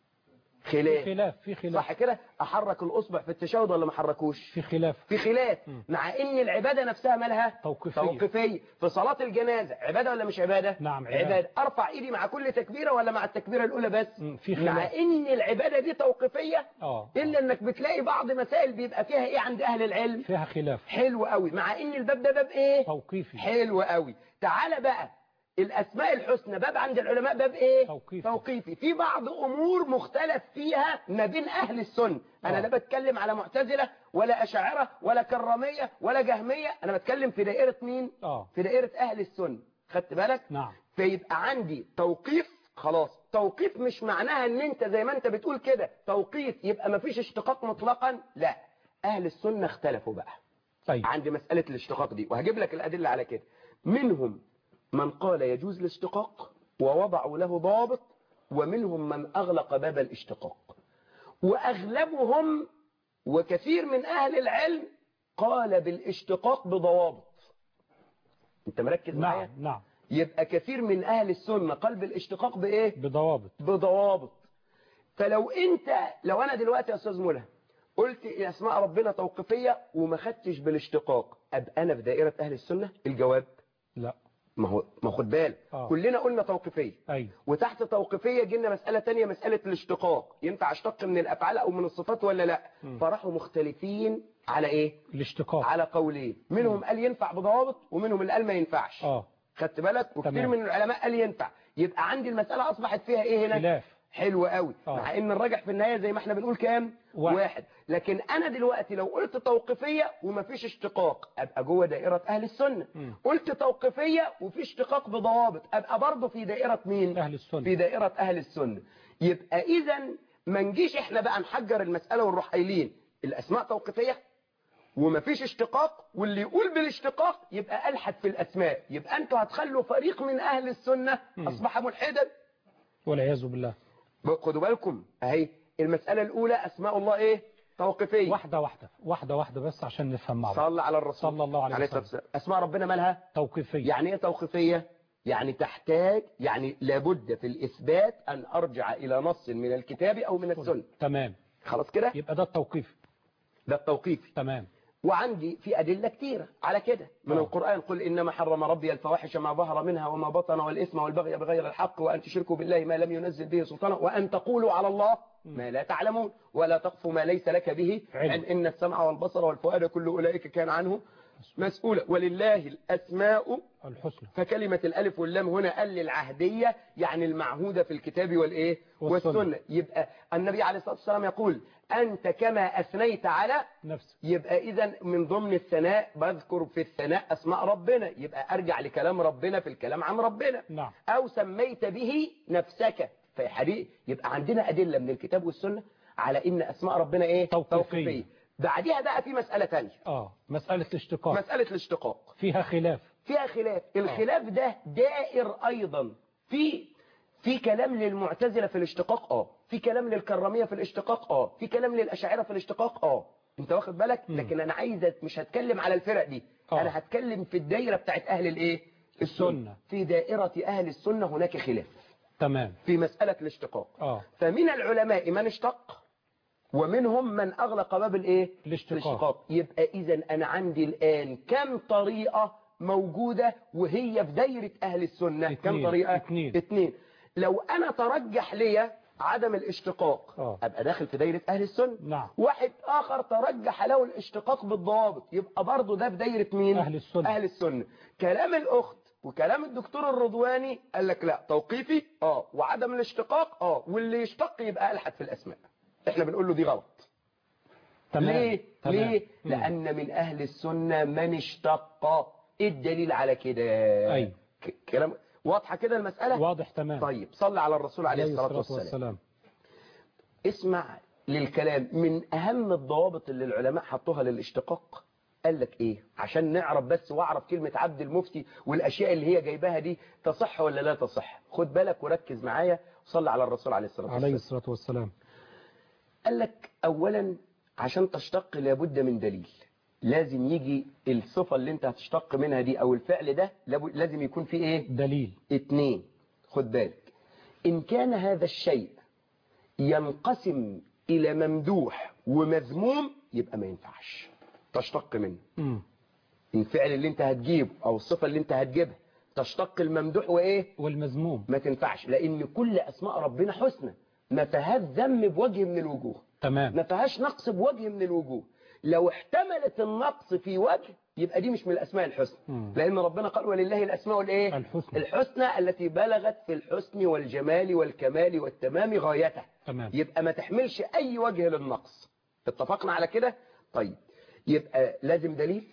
في خلاف خلاف في خلاف صح كده احرك الاصبع في التشهد ولا ما احركوش في خلاف في خلاف مم. مع ان العبادة نفسها مالها توقيفية توقيفية في صلاة الجنازة عبادة ولا مش عبادة نعم، عبادة. عبادة ارفع ايدي مع كل تكبيرة ولا مع التكبيرة الاولى بس مم، في مع خلاف ان العبادة دي توقيفية اه الا انك بتلاقي بعض مسائل بيبقى فيها ايه عند اهل العلم فيها خلاف حلو قوي مع ان الباب ده باب ايه توقيفي حلو قوي تعالى بقى الاسماء الحسنى باب عند العلماء باب ايه توقيفي. توقيفي في بعض امور مختلف فيها ما بين اهل السنه انا آه. لا بتكلم على معتزله ولا اشاعره ولا كراميه ولا جهميه انا بتكلم في دائره مين اه في دائره اهل السنه خدت بالك نعم فيبقى عندي توقيف خلاص توقيف مش معناها ان انت زي ما انت بتقول كده توقيف يبقى ما فيش اشتقاق مطلقا لا اهل السنه اختلفوا بقى طيب عند مسألة الاشتقاق دي وهجيب لك الأدلة على كده منهم من قال يجوز الاشتقاق ووضعوا له ضابط ومنهم من أغلق باب الاشتقاق وأغلبهم وكثير من أهل العلم قال بالاشتقاق بضوابط انت مركز معايا نعم نعم يبقى كثير من أهل السنة قال بالاشتقاق بإيه بضوابط بضوابط فلو انت لو انا دلوقتي يا استاذ منى قلت اسماء ربنا توقيفيه وما خدتش بالاشتقاق ابقى انا في دائره اهل السنه الجواب لا ما هو ما هو خد بالك آه. كلنا قلنا توقيفيه ايوه وتحت توقيفيه جينا مساله تانية مساله الاشتقاق ينفع اشتق من الافعال او من الصفات ولا لا مم. فراحوا مختلفين على ايه الاشتقاق على قولين منهم قال ينفع بضوابط ومنهم اللي قال ما ينفعش اه خدت بالك وكثير تمام. من العلماء قال ينفع يبقى عندي المساله اصبحت فيها ايه هنا خلاف حلو قوي آه. مع ان الراجح في النهايه زي ما احنا بنقول كام واحد. واحد لكن انا دلوقتي لو قلت توقيفيه ومفيش اشتقاق ابقى جوه دائره اهل السنه مم. قلت توقيفيه وفي اشتقاق بضوابط ابقى برضه في دائره مين اهل السنة في دائره اهل السنه يبقى اذا ما نجيش احنا بقى نحجر المساله ونروح قايلين الاسماء توقيفيه ومفيش اشتقاق واللي يقول بالاشتقاق يبقى الحد في الاسماء يبقى انتوا هتخلوا فريق من اهل السنه مم. اصبح ملحدا والعياذ بالله خدوا بالكم اهي المسألة الأولى أسماء الله إيه توقيفية واحدة واحدة واحدة واحدة بس عشان نفهم مع بعض صلى على الرسول صلى الله عليه الصلاة وسلم. والسلام أسماء ربنا مالها توقيفية يعني إيه توقيفية يعني تحتاج يعني لابد في الإثبات أن أرجع إلى نص من الكتاب أو من السنة تمام خلاص كده يبقى ده التوقيف ده التوقيفي تمام وعندي في أدلة كتيرة على كده من آه. القرآن قل إنما حرم ربي الفواحش ما ظهر منها وما بطن والإثم والبغي بغير الحق وأن تشركوا بالله ما لم ينزل به سلطانا وأن تقولوا على الله ما لا تعلمون ولا تقف ما ليس لك به علم. علم إن السمع والبصر والفؤاد كل أولئك كان عنه مسؤولا ولله الأسماء الحسنى فكلمة الألف واللام هنا قال للعهدية يعني المعهودة في الكتاب والإيه والسنة. والسنة يبقى النبي عليه الصلاة والسلام يقول أنت كما أثنيت على نفسه يبقى إذا من ضمن الثناء بذكر في الثناء أسماء ربنا يبقى أرجع لكلام ربنا في الكلام عن ربنا نعم أو سميت به نفسك في حديث يبقى عندنا أدلة من الكتاب والسنة على إن أسماء ربنا إيه توقيفية. بعدها بقى في مسألة تانية اه مسألة الاشتقاق مسألة الاشتقاق فيها خلاف فيها خلاف الخلاف ده دائر ايضا في في كلام للمعتزله في الاشتقاق اه في كلام للكراميه في الاشتقاق اه في كلام للاشاعره في الاشتقاق اه انت واخد بالك مم. لكن انا عايز مش هتكلم على الفرق دي آه. انا هتكلم في الدايره بتاعت اهل الايه السنة. في دائره اهل السنه هناك خلاف تمام في مساله الاشتقاق اه فمن العلماء من اشتق ومنهم من أغلق باب الايه الاشتقاق. يبقى إذا أنا عندي الآن كم طريقة موجودة وهي في دايرة أهل السنة كم اتنين. طريقة اتنين. اتنين لو أنا ترجح لي عدم الاشتقاق آه. أبقى داخل في دايرة أهل السنة نعم. واحد آخر ترجح له الاشتقاق بالضوابط يبقى برضه ده في دايرة مين أهل السنة. أهل السنة كلام الأخت وكلام الدكتور الرضواني قال لك لا توقيفي اه وعدم الاشتقاق اه واللي يشتق يبقى ألحد في الأسماء احنا بنقول له دي غلط تمام ليه تمام. ليه مم. لأن من أهل السنة من اشتق ايه الدليل على كده أيوة. ك- كلام واضحة كده المسألة واضح تمام طيب صلى على الرسول عليه عليه الصلاة والسلام والسلام اسمع للكلام من أهم الضوابط اللي العلماء حطوها للاشتقاق قال لك ايه عشان نعرف بس واعرف كلمة عبد المفتي والاشياء اللي هي جايباها دي تصح ولا لا تصح خد بالك وركز معايا صلى على الرسول عليه الصلاة عليه والسلام الصلاة والسلام قال لك اولا عشان تشتق لابد من دليل لازم يجي الصفة اللي انت هتشتق منها دي او الفعل ده لابد- لازم يكون فيه ايه دليل اتنين خد بالك إن كان هذا الشيء ينقسم إلى ممدوح ومذموم يبقى ما ينفعش تشتق منه مم. الفعل اللي انت هتجيبه أو الصفة اللي انت هتجيبها تشتق الممدوح وإيه والمذموم ما تنفعش لأن كل أسماء ربنا حسنى ما فيهاش ذم بوجه من الوجوه ما تمام فيهاش نقص بوجه من الوجوه لو احتملت النقص في وجه يبقى دي مش من الأسماء الحسنى مم. لأن ربنا قال ولله الأسماء الإيه الحسنى الحسنى التي بلغت في الحسن والجمال والكمال والتمام غايته تمام يبقى ما تحملش أي وجه للنقص اتفقنا على كده طيب يبقى لازم دليل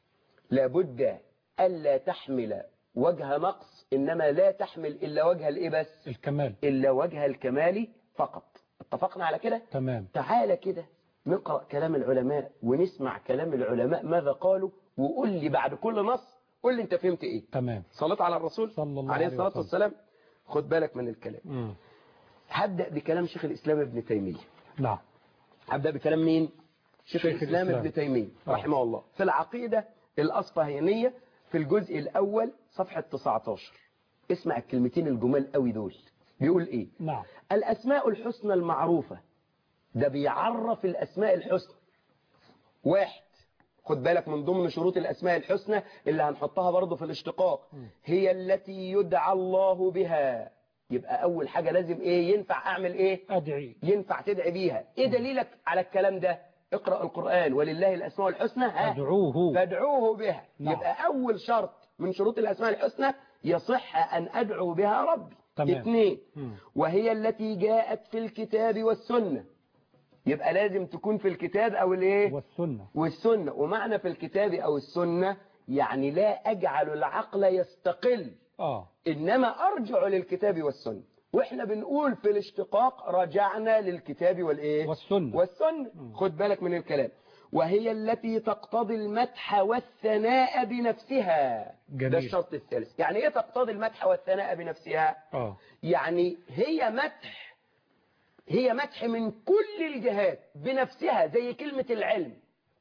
لابد ألا تحمل وجه نقص إنما لا تحمل إلا وجه الإيه بس الكمال إلا وجه الكمال فقط اتفقنا على كده تمام تعالى كده نقرأ كلام العلماء ونسمع كلام العلماء ماذا قالوا وقول لي بعد كل نص قول لي انت فهمت ايه تمام صليت على الرسول صلى الله عليه عليه الصلاة وسلم. والسلام خد بالك من الكلام مم. هبدأ بكلام شيخ الإسلام ابن تيمية نعم هبدأ بكلام مين شيخ, شيخ الإسلام, الإسلام. ابن تيمية آه. رحمه الله في العقيدة الأصفهانية في الجزء الأول صفحة 19 اسمع الكلمتين الجمال قوي دول بيقول ايه نعم الأسماء الحسنى المعروفة ده بيعرف الأسماء الحسنى واحد خد بالك من ضمن شروط الأسماء الحسنى اللي هنحطها برضه في الاشتقاق هي التي يدعى الله بها يبقى أول حاجة لازم إيه ينفع أعمل إيه أدعي ينفع تدعي بيها إيه دليلك على الكلام ده اقرأ القرآن ولله الأسماء الحسنى ها أدعوه فادعوه بها نعم. يبقى أول شرط من شروط الأسماء الحسنى يصح أن أدعو بها ربي تمام. اثنين مم. وهي التي جاءت في الكتاب والسنة يبقى لازم تكون في الكتاب أو الايه والسنة والسنة ومعنى في الكتاب أو السنة يعني لا أجعل العقل يستقل آه إنما أرجع للكتاب والسنة وإحنا بنقول في الاشتقاق رجعنا للكتاب والإيه والسنة والسنة خد بالك من الكلام وهي التي تقتضي المدح والثناء بنفسها جميل. ده الشرط الثالث يعني ايه تقتضي المدح والثناء بنفسها آه يعني هي مدح هي مدح من كل الجهات بنفسها زي كلمة العلم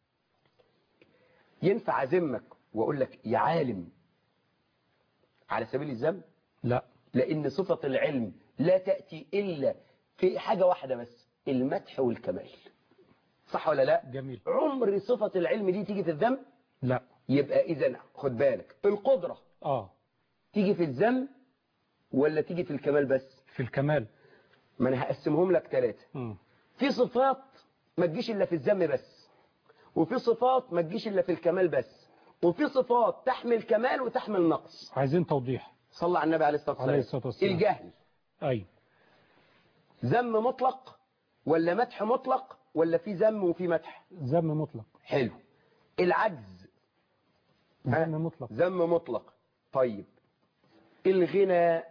ينفع أذمك وأقول لك يا عالم على سبيل الذم لا لأن صفة العلم لا تأتي إلا في حاجة واحدة بس المدح والكمال صح ولا لا جميل عمر صفة العلم دي تيجي في الذم لا يبقى إذا خد بالك القدرة آه تيجي في الذم ولا تيجي في الكمال بس في الكمال ما أنا هقسمهم لك ثلاثة مم. في صفات ما تجيش إلا في الذم بس وفي صفات ما تجيش إلا في الكمال بس وفي صفات تحمل كمال وتحمل نقص عايزين توضيح صلى على النبي عليه الصلاة والسلام عليه الصلاة والسلام. الجهل أي ذم مطلق ولا مدح مطلق ولا في ذم وفي مدح ذم مطلق حلو العجز ها؟ ذم مطلق ذم مطلق طيب الغنى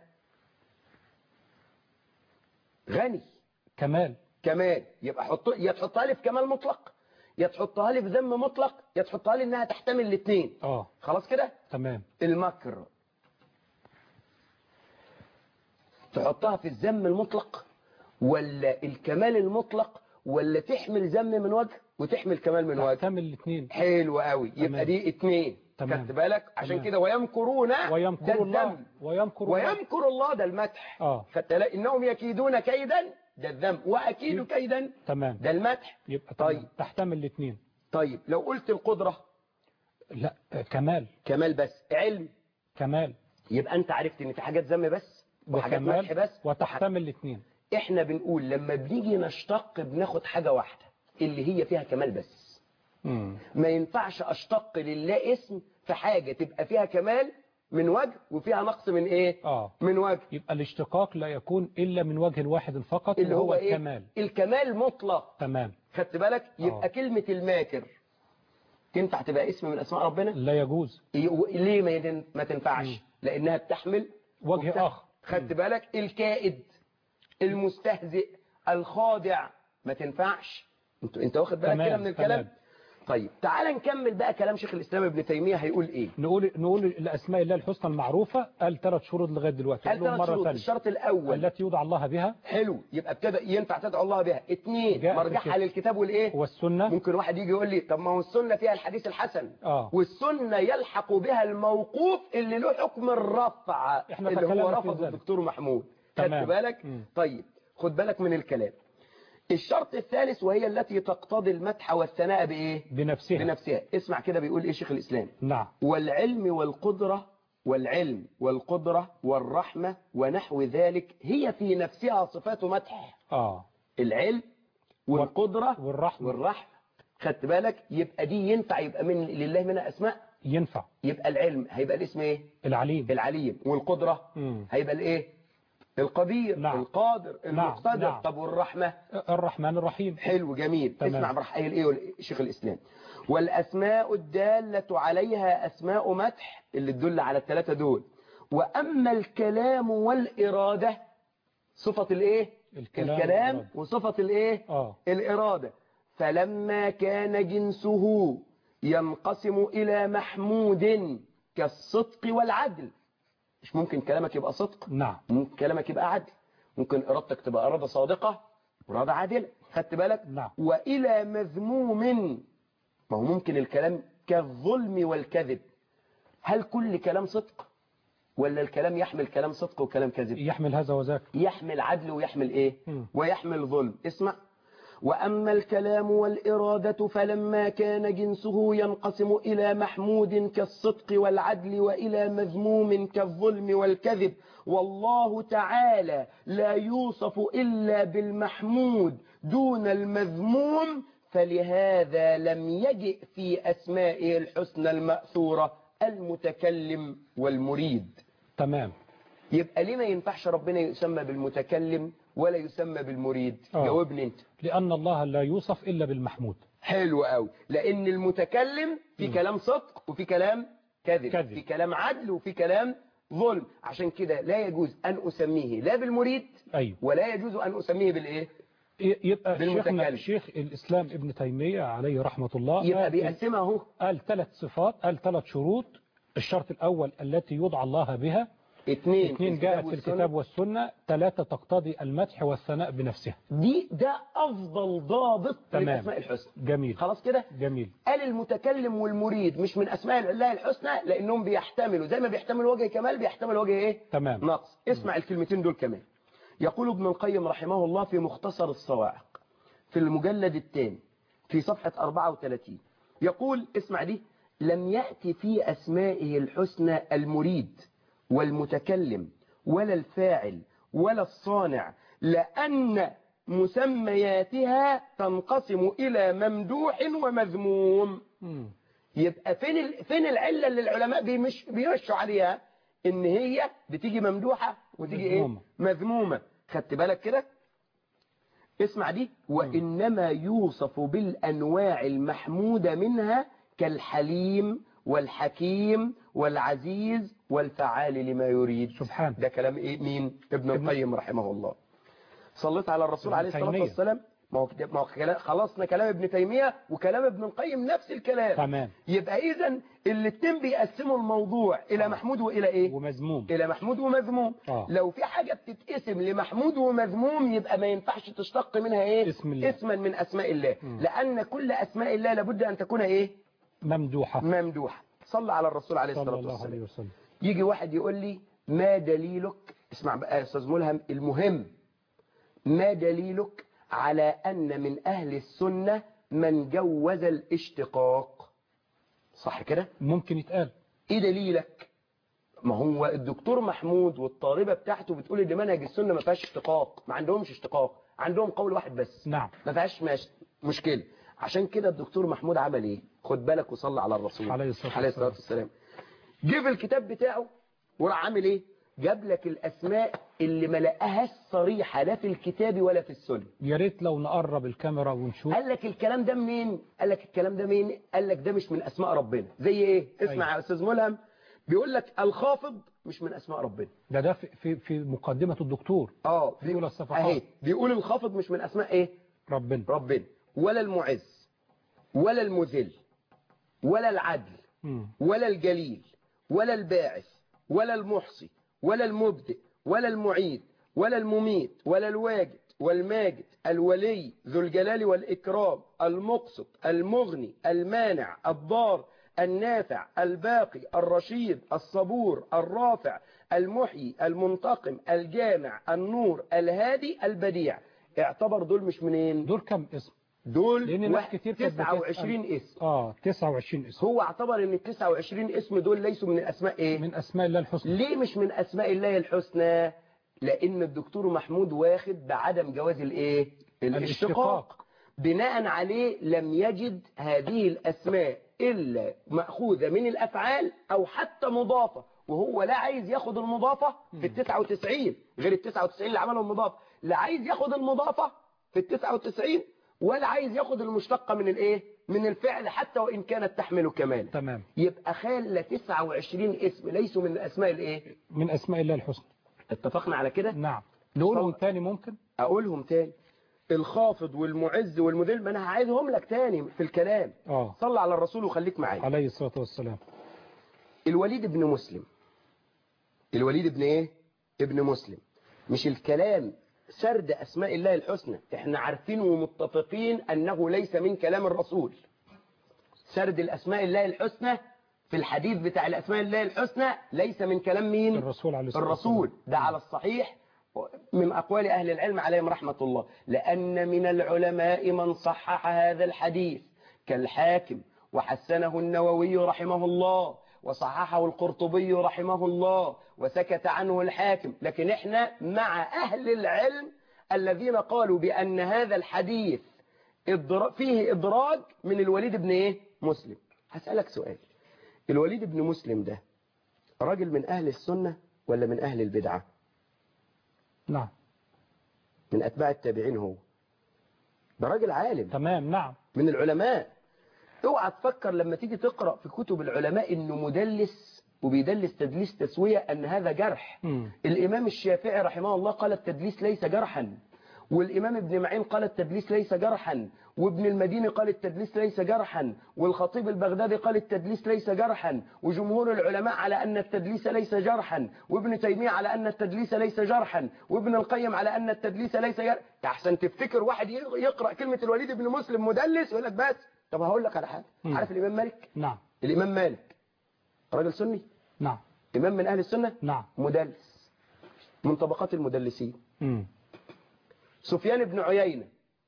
غني كمال كمال يبقى حط يا تحطها لي في كمال مطلق يا تحطها لي بذم مطلق يا تحطها لي انها تحتمل الاثنين اه خلاص كده تمام المكر تحطها في الذم المطلق ولا الكمال المطلق ولا تحمل ذم من وجه وتحمل كمال من وجه تحتمل الاثنين حلو قوي تمام. يبقى دي اتنين تمام. خدت بالك عشان تمام. كده ويمكرون ده ويمكر الله الذم ويمكر الله ويمكر الله ده المدح اه خدت بالك انهم يكيدون كيدا ده الذم واكيد يب- كيدا تمام ده المدح يبقى طيب. طيب تحتمل الاثنين طيب لو قلت القدرة لا آه، كمال كمال بس علم كمال يبقى انت عرفت ان في حاجات ذم بس وحاجات مدح وكمال بس وتحتمل الاثنين احنا بنقول لما بنيجي نشتق بناخد حاجة واحدة اللي هي فيها كمال بس مم. ما ينفعش اشتق لله اسم في حاجة تبقى فيها كمال من وجه وفيها نقص من ايه اه من وجه يبقى الاشتقاق لا يكون الا من وجه واحد فقط اللي وهو هو ايه الكمال الكمال مطلق تمام خدت بالك يبقى آه. كلمة الماكر تنفع تبقى اسم من اسماء ربنا لا يجوز ي- ليه ما يدن- ما تنفعش مم. لانها بتحمل وجه وبتح- آخر. خدت بالك الكائد المستهزئ الخاضع ما تنفعش انت انت واخد بالك تمام، كده من الكلام تمام. طيب تعال نكمل بقى كلام شيخ الاسلام ابن تيميه هيقول ايه نقول نقول الاسماء الله الحسنى المعروفه قال ثلاث شروط لغايه دلوقتي قال نقول ثلاث مره شروط ثانيه الشرط الاول التي يوضع الله بها حلو يبقى ابتدى ينفع تدعو الله بها اثنين جاء في مرجعها الكتاب. للكتاب والايه والسنه ممكن واحد يجي يقول لي طب ما هو السنه فيها الحديث الحسن اه والسنة يلحق بها الموقوف اللي له حكم الرفع إحنا اللي هو تكلمنا في رفض ذلك. الدكتور محمود تمام. خدت بالك مم. طيب خد بالك من الكلام الشرط الثالث وهي التي تقتضي المدح والثناء بايه بنفسها بنفسها اسمع كده بيقول ايه شيخ الاسلام نعم والعلم والقدرة والعلم والقدرة والرحمة ونحو ذلك هي في نفسها صفات مدح اه العلم والقدرة والرحمه والرحمة خدت بالك يبقى دي ينفع يبقى من لله منها اسماء ينفع يبقى العلم هيبقى الاسم ايه العليم العليم والقدرة مم. هيبقى الايه القدير نعم. القادر نعم. المقتدر نعم. طب والرحمة الرحمن الرحيم حلو جميل تمام. اسمع راح قايل ايه شيخ الاسلام والاسماء الدالة عليها اسماء مدح اللي تدل على الثلاثة دول واما الكلام والارادة صفة الايه الكلام الكلام والإرادة. وصفة الايه اه الإرادة فلما كان جنسه ينقسم إلى محمود كالصدق والعدل مش ممكن كلامك يبقى صدق نعم ممكن كلامك يبقى عدل ممكن إرادتك تبقى إرادة صادقة وإرادة عادلة خدت بالك نعم وإلى مذموم ما هو ممكن الكلام كالظلم والكذب هل كل كلام صدق ولا الكلام يحمل كلام صدق وكلام كذب يحمل هذا وذاك يحمل عدل ويحمل ايه مم. ويحمل ظلم اسمع وأما الكلام والإرادة فلما كان جنسه ينقسم إلى محمود كالصدق والعدل وإلى مذموم كالظلم والكذب والله تعالى لا يوصف إلا بالمحمود دون المذموم فلهذا لم يجئ في أسمائه الحسنى المأثورة المتكلم والمريد تمام يبقى ليه ما ينفعش ربنا يسمى بالمتكلم ولا يسمى بالمريد آه. جاوبني انت لأن الله لا يوصف إلا بالمحمود حلو قوي لان المتكلم في مم. كلام صدق وفي كلام كذب. كذب. في كلام عدل وفي كلام ظلم عشان كده لا يجوز ان اسميه لا بالمريد أيوه ولا يجوز ان اسميه بالايه ي- يبقى بالمتكلم. شيخنا شيخ الإسلام ابن تيمية عليه رحمة الله يبقى قال- بيقسمها اهو قال ثلاث صفات قال ثلاث شروط الشرط الأول التي يدعى الله بها اثنين اثنين جاءت في الكتاب والسنة ثلاثة تقتضي المدح والثناء بنفسها دي ده افضل ضابط تمام. للاسماء الحسنى جميل خلاص كده جميل قال المتكلم والمريد مش من اسماء الله الحسنى لانهم بيحتملوا زي ما بيحتمل وجه كمال بيحتمل وجه ايه تمام نقص اسمع الكلمتين دول كمان يقول ابن القيم رحمه الله في مختصر الصواعق في المجلد الثاني في صفحة 34 يقول اسمع دي لم يأتي في أسمائه الحسنى المريد والمتكلم ولا الفاعل ولا الصانع لأن مسمياتها تنقسم إلى ممدوح ومذموم مم. يبقى فين ال... فين العله اللي العلماء بيمش... بيمشوا عليها ان هي بتيجي ممدوحه وتيجي مذمومة. ايه مذمومه خدت بالك كده اسمع دي وانما يوصف بالانواع المحموده منها كالحليم والحكيم والعزيز والفعال لما يريد سبحان ده كلام ايه مين ابن ابن- القيم رحمه الله صليت على الرسول ابن عليه الصلاه تيمية. والسلام ما هو ما هو كلام- خلصنا كلام ابن تيمية وكلام ابن القيم نفس الكلام تمام يبقى اذا الاتنين بيقسموا الموضوع الى محمود والى ايه ومذموم الى محمود ومذموم آه. لو في حاجة بتتقسم لمحمود ومذموم يبقى ما ينفعش تشتق منها ايه اسم الله. اسما من اسماء الله مم. لان كل اسماء الله لابد ان تكون ايه ممدوحة ممدوحة صلى على الرسول عليه صلى الصلاة الله والسلام عليه وسلم يجي واحد يقول لي ما دليلك اسمع بقى يا استاذ ملهم المهم ما دليلك على ان من اهل السنة من جوز الاشتقاق صح كده ممكن يتقال ايه دليلك ما هو الدكتور محمود والطالبة بتاعته بتقول ان منهج السنة ما فيهاش اشتقاق ما عندهمش اشتقاق عندهم قول واحد بس نعم ما فيهاش مش... مشكلة عشان كده الدكتور محمود عمل ايه خد بالك وصلى على الرسول عليه الصلاة عليه الصلاة والسلام جيب الكتاب بتاعه وراح عامل ايه جاب لك الاسماء اللي ما لقاهاش صريحة لا في الكتاب ولا في السنة يا ريت لو نقرب الكاميرا ونشوف قال لك الكلام ده منين قال لك الكلام ده منين قال لك ده مش من اسماء ربنا زي ايه اسمع أيوة. يا استاذ ملهم بيقول لك الخافض مش من اسماء ربنا ده ده في, في, في مقدمة الدكتور اه بيقول الصفحات. اهي بيقول الخافض مش من اسماء ايه ربنا ربنا ولا المعز ولا المذل ولا العدل مم. ولا الجليل ولا الباعث ولا المحصي ولا المبدئ ولا المعيد ولا المميت ولا الواجد والماجد الولي ذو الجلال والإكرام المقسط المغني المانع الضار النافع الباقي الرشيد الصبور الرافع المحيي المنتقم الجامع النور الهادي البديع اعتبر دول مش منين دول كم اسم دول لأن ناس واحد- كتير كانت 29 بتسأل. اسم اه 29 اسم هو اعتبر ان ال 29 اسم دول ليسوا من الاسماء ايه من اسماء الله الحسنى ليه مش من اسماء الله الحسنى لان الدكتور محمود واخد بعدم جواز الايه الاشتقاق. الاشتقاق بناء عليه لم يجد هذه الاسماء الا ماخوذه من الافعال او حتى مضافه وهو لا عايز ياخد المضافه في ال 99 غير ال 99 اللي عملهم مضافه لا عايز ياخد المضافه في ال 99 ولا عايز ياخد المشتقه من الايه من الفعل حتى وان كانت تحمل كمالا تمام يبقى خال 29 اسم ليسوا من الاسماء الايه من اسماء الله الحسنى اتفقنا على كده نعم نقولهم صل- تاني ممكن اقولهم تاني الخافض والمعز والمذل ما انا هعيدهم لك تاني في الكلام اه صل على الرسول وخليك معايا عليه الصلاة والسلام الوليد بن مسلم الوليد ابن ايه ابن مسلم مش الكلام سرد اسماء الله الحسنى احنا عارفين ومتفقين انه ليس من كلام الرسول سرد الاسماء الله الحسنى في الحديث بتاع الاسماء الله الحسنى ليس من كلام مين الرسول عليه الصلاة الرسول ده على الصحيح من أقوال أهل العلم عليهم رحمة الله لأن من العلماء من صحح هذا الحديث كالحاكم وحسنه النووي رحمه الله وصححه القرطبي رحمه الله وسكت عنه الحاكم لكن احنا مع أهل العلم الذين قالوا بأن هذا الحديث إدرا- فيه إدراج من الوليد بن إيه؟ مسلم هسألك سؤال الوليد بن مسلم ده راجل من أهل السنة ولا من أهل البدعة نعم من أتباع التابعين هو ده راجل عالم تمام نعم من العلماء اوعى تفكر لما تيجي تقرأ في كتب العلماء انه مدلس وبيدلس تدليس تسوية ان هذا جرح مم. الامام الشافعي رحمه الله قال التدليس ليس جرحا والامام ابن معين قال التدليس ليس جرحا وابن المديني قال التدليس ليس جرحا والخطيب البغدادي قال التدليس ليس جرحا وجمهور العلماء على ان التدليس ليس جرحا وابن تيمية على ان التدليس ليس جرحا وابن القيم على ان التدليس ليس جرحا احسن تفتكر واحد يقرأ كلمة الوليد بن مسلم مدلس يقول لك بس طب هقول لك على حاجة مم. عارف الامام مالك نعم الامام مالك راجل سني نعم امام من اهل السنة نعم مدلس من طبقات المدلسين مم. سفيان بن عيينة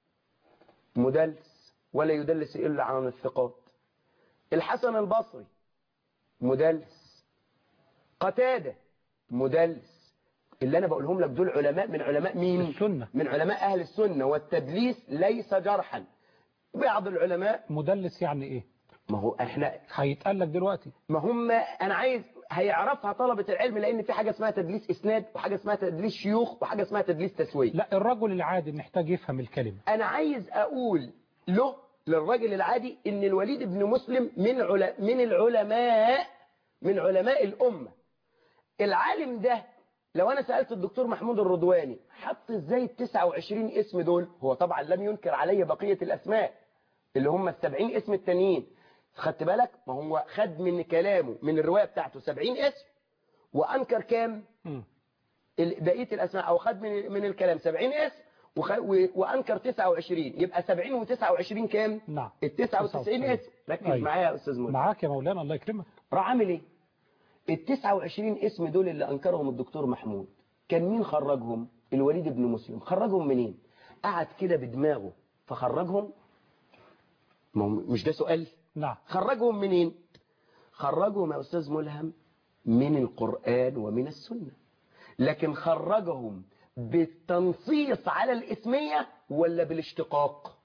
مدلس ولا يدلس إلا عن الثقات الحسن البصري مدلس قتادة مدلس اللي أنا بقولهم لك دول علماء من علماء مين السنة من علماء أهل السنة والتدليس ليس جرحا بعض العلماء مدلس يعني ايه ما هو احنا هيتقال لك دلوقتي ما هم انا عايز هيعرفها طلبة العلم لان في حاجة اسمها تدليس اسناد وحاجة اسمها تدليس شيوخ وحاجة اسمها تدليس تسوية لا الرجل العادي محتاج يفهم الكلمة انا عايز اقول له للراجل العادي ان الوليد بن مسلم من عل... من العلماء من علماء الامه العالم ده لو انا سالت الدكتور محمود الرضواني حط ازاي ال 29 اسم دول هو طبعا لم ينكر علي بقيه الاسماء اللي هم ال 70 اسم التانيين خدت بالك ما هو خد من كلامه من الروايه بتاعته 70 اسم وانكر كام مم. ال- بقيه الاسماء او خد من من الكلام 70 اسم وخ... و... وانكر 29 يبقى 70 و29 كام نعم ال 99 اسم ركز أيوة. معايا يا استاذ مولى معاك يا مولانا الله يكرمك راح عامل ايه ال 29 اسم دول اللي انكرهم الدكتور محمود كان مين خرجهم الوليد بن مسلم خرجهم منين قعد كده بدماغه فخرجهم ما هو مش ده سؤال نعم خرجهم منين خرجهم يا استاذ ملهم من القرآن ومن السنة لكن خرجهم بالتنصيص على الاسمية ولا بالاشتقاق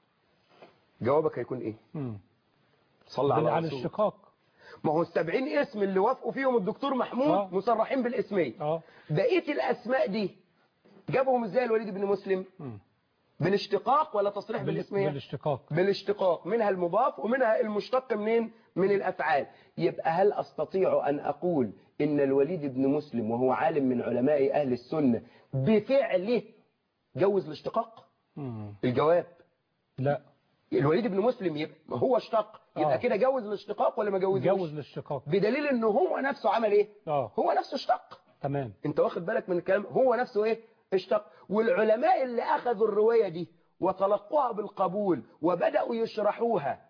جوابك هيكون ايه مم. صلى على على الرسول الاشتقاق ما هو السبعين اسم اللي وافقوا فيهم الدكتور محمود آه. مصرحين بالاسمية اه بقية الأسماء دي جابهم ازاي الوليد بن مسلم مم. بالاشتقاق ولا تصريح بال- بالاسمية بالاشتقاق بالاشتقاق منها المضاف ومنها المشتق منين من الأفعال يبقى هل أستطيع أن أقول إن الوليد بن مسلم وهو عالم من علماء أهل السنة بفعله جوز الاشتقاق مم. الجواب لا الوليد بن مسلم يبقى هو اشتق يبقى آه. كده جوز الاشتقاق ولا ما جوزوش جوز الاشتقاق بدليل انه هو نفسه عمل ايه اه هو نفسه اشتق تمام انت واخد بالك من الكلام هو نفسه ايه اشتق والعلماء اللي اخذوا الرواية دي وتلقوها بالقبول وبدأوا يشرحوها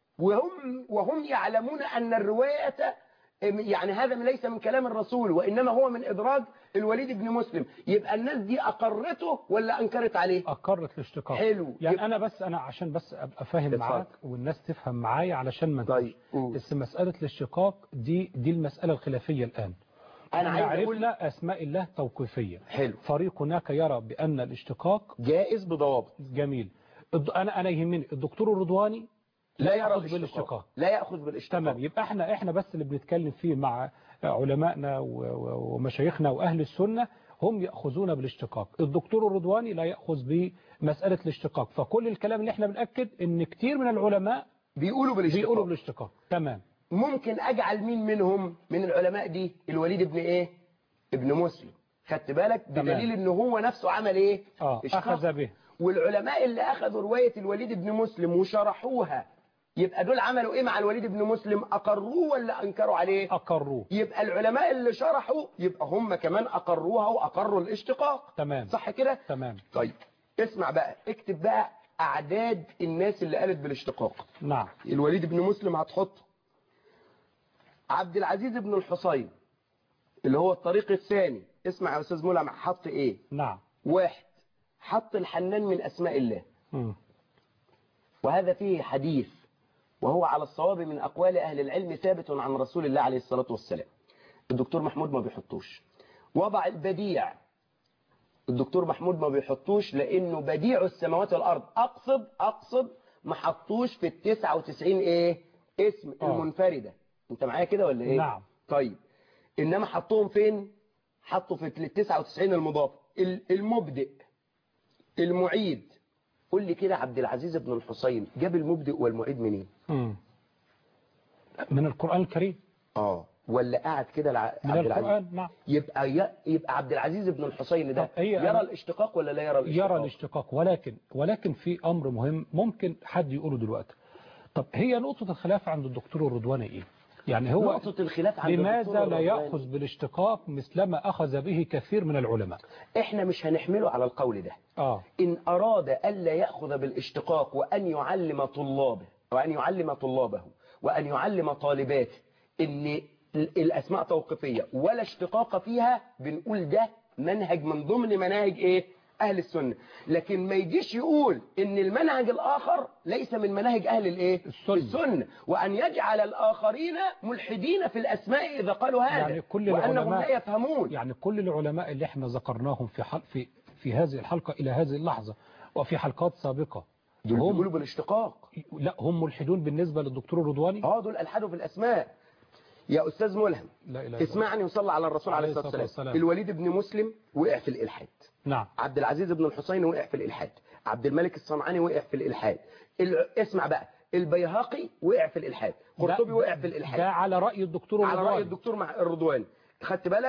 وهم وهم يعلمون ان الرواية يعني هذا من- ليس من كلام الرسول وانما هو من ادراج الوليد بن مسلم يبقى الناس دي اقرته ولا انكرت عليه اقرت الاشتقاق حلو يعني يبقى- انا بس انا عشان بس ابقى فاهم اتفضل. معاك والناس تفهم معايا علشان ما طيب نتوهش. قول. بس مسألة الاشتقاق دي دي المسألة الخلافية الآن انا احنا عايز اقول عرفنا أسماء الله توقيفية حلو فريق هناك يرى بأن الاشتقاق جائز بضوابط جميل الد- أنا أنا يهمني الدكتور الرضواني لا يأخذ يرى بالاشتقاق بالاشتقاق. لا ياخذ بالاشتقاق تمام يبقى احنا احنا بس اللي بنتكلم فيه مع علمائنا و- و- ومشايخنا وأهل السنة هم يأخذون بالاشتقاق الدكتور الرضواني لا يأخذ بمسألة الاشتقاق فكل الكلام اللي احنا بنأكد ان كتير من العلماء بيقولوا بالاشتقاق بيقولوا بالاشتقاق تمام ممكن اجعل مين منهم من العلماء دي الوليد ابن ايه ابن مسلم خدت بالك تمام. بدليل ان هو نفسه عمل ايه اه اشتق. أخذ به والعلماء اللي اخذوا رواية الوليد ابن مسلم وشرحوها يبقى دول عملوا ايه مع الوليد ابن مسلم اقروه ولا انكروا عليه أقروه يبقى العلماء اللي شرحوا يبقى هم كمان اقروها واقروا الاشتقاق تمام صح كده تمام طيب اسمع بقى اكتب بقى اعداد الناس اللي قالت بالاشتقاق نعم الوليد بن مسلم هتحطه عبد العزيز بن الحصين اللي هو الطريق الثاني اسمع يا استاذ ملهم حط ايه نعم واحد حط الحنان من اسماء الله مم. وهذا فيه حديث وهو على الصواب من اقوال اهل العلم ثابت عن رسول الله عليه الصلاة والسلام الدكتور محمود ما بيحطوش وضع البديع الدكتور محمود ما بيحطوش لانه بديع السماوات والارض اقصد اقصد ما حطوش في ال 99 ايه اسم آه. المنفردة انت معايا كده ولا ايه نعم. طيب انما حطوهم فين حطوا في ال 99 المضاف ال- المبدئ المعيد قول لي كده عبد العزيز بن الحسين جاب المبدئ والمعيد منين مم. من القرآن الكريم اه ولا قاعد كده الع- من عبد العزيز القرآن نعم يبقى ي- يبقى عبد العزيز بن الحسين ده طب هي يرى أنا- الاشتقاق ولا لا يرى الاشتقاق يرى الاشتقاق ولكن ولكن في أمر مهم ممكن حد يقوله دلوقتي طب هي نقطة الخلاف عند الدكتور الرضواني إيه يعني هو نقطة الخلاف عند الدكتور لماذا لا الرضواني. يأخذ بالاشتقاق مثلما أخذ به كثير من العلماء احنا مش هنحمله على القول ده آه إن أراد ألا يأخذ بالاشتقاق وأن يعلم طلابه وأن يعلم طلابه وأن يعلم طالباته إن ال- الأسماء توقيفية ولا اشتقاق فيها بنقول ده منهج من ضمن مناهج إيه؟ أهل السنة لكن ما يجيش يقول إن المنهج الآخر ليس من مناهج أهل الإيه؟ السنة. السنة وأن يجعل الآخرين ملحدين في الأسماء إذا قالوا هذا يعني كل وأنهم العلماء- لا يفهمون يعني كل العلماء اللي احنا ذكرناهم في حل في في هذه الحلقة إلى هذه اللحظة وفي حلقات سابقة دول هم بيقولوا بالاشتقاق لا هم ملحدون بالنسبة للدكتور الرضواني اه دول الحدوا في الاسماء يا استاذ ملهم لا إله إلا الله. اسمعني وصلى على الرسول عليه عليه الصلاه الصلاة والسلام والسلام. الوليد بن مسلم وقع في الالحاد نعم عبد العزيز بن الحسين وقع في الالحاد عبد الملك الصنعاني وقع في الالحاد ال... اسمع بقى البيهقي وقع في الالحاد قرطبي ده- وقع في الالحاد ده على رأي الدكتور على الرضواني راي الدكتور مع الرضواني خدت بالك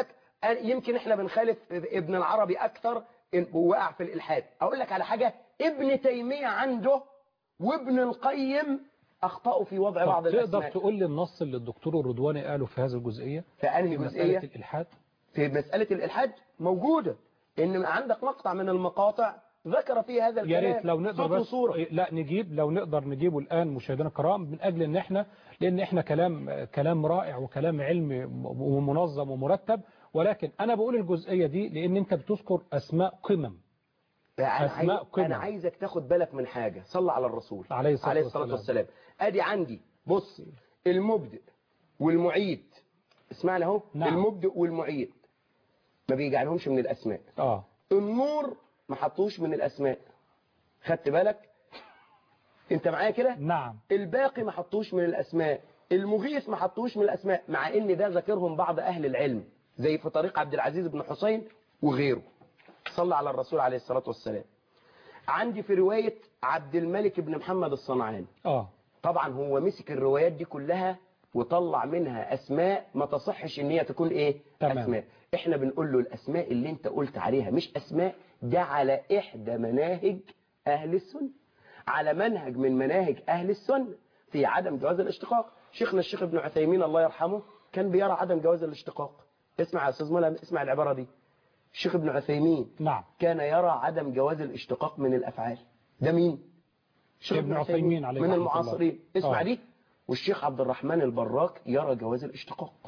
أنا- يمكن احنا بنخالف ابن العربي اكثر إن- ووقع في الالحاد اقول لك على حاجة ابن تيمية عنده وابن القيم اخطأوا في وضع بعض طب تقدر الاسماء تقول لي النص اللي الدكتور الرضواني قاله في هذه الجزئية في انهي في جزئية مسألة الإلحاد في مسألة الالحاد موجودة ان عندك مقطع من المقاطع ذكر فيه هذا يا الكلام ريت لو نقدر صوت بس وصورة. لا نجيب لو نقدر نجيبه الآن مشاهدينا الكرام من أجل إن إحنا لأن إحنا كلام كلام رائع وكلام علمي ومنظم ومرتب ولكن أنا بقول الجزئية دي لأن أنت بتذكر أسماء قمم أنا أسماء عايز- قمم. انا عايزك تاخد بالك من حاجة صلى على الرسول عليه الصلاة عليه الصلاة والسلام. والسلام ادي عندي بص المبدئ والمعيد اسمعنا اهو نعم. المبدئ والمعيد ما بيجعلهمش من الاسماء آه النور ما حطوش من الاسماء خدت بالك انت معايا كده نعم الباقي ما حطوش من الاسماء المغيث ما حطوش من الاسماء مع ان ده ذكرهم بعض اهل العلم زي في طريق عبد العزيز بن حسين وغيره صلى على الرسول عليه الصلاة والسلام عندي في رواية عبد الملك بن محمد الصنعاني آه طبعا هو مسك الروايات دي كلها وطلع منها اسماء ما تصحش ان هي تكون ايه تمام. اسماء احنا بنقول له الاسماء اللي انت قلت عليها مش اسماء ده على احدى مناهج اهل السنه على منهج من مناهج اهل السنه في عدم جواز الاشتقاق شيخنا الشيخ ابن عثيمين الله يرحمه كان بيرى عدم جواز الاشتقاق اسمع يا استاذ ملهم اسمع العباره دي الشيخ ابن عثيمين نعم كان يرى عدم جواز الاشتقاق من الافعال ده مين الشيخ ابن عثيمين عليه من رحمة الله. المعاصرين اسمع آه. دي والشيخ عبد الرحمن البراك يرى جواز الاشتقاق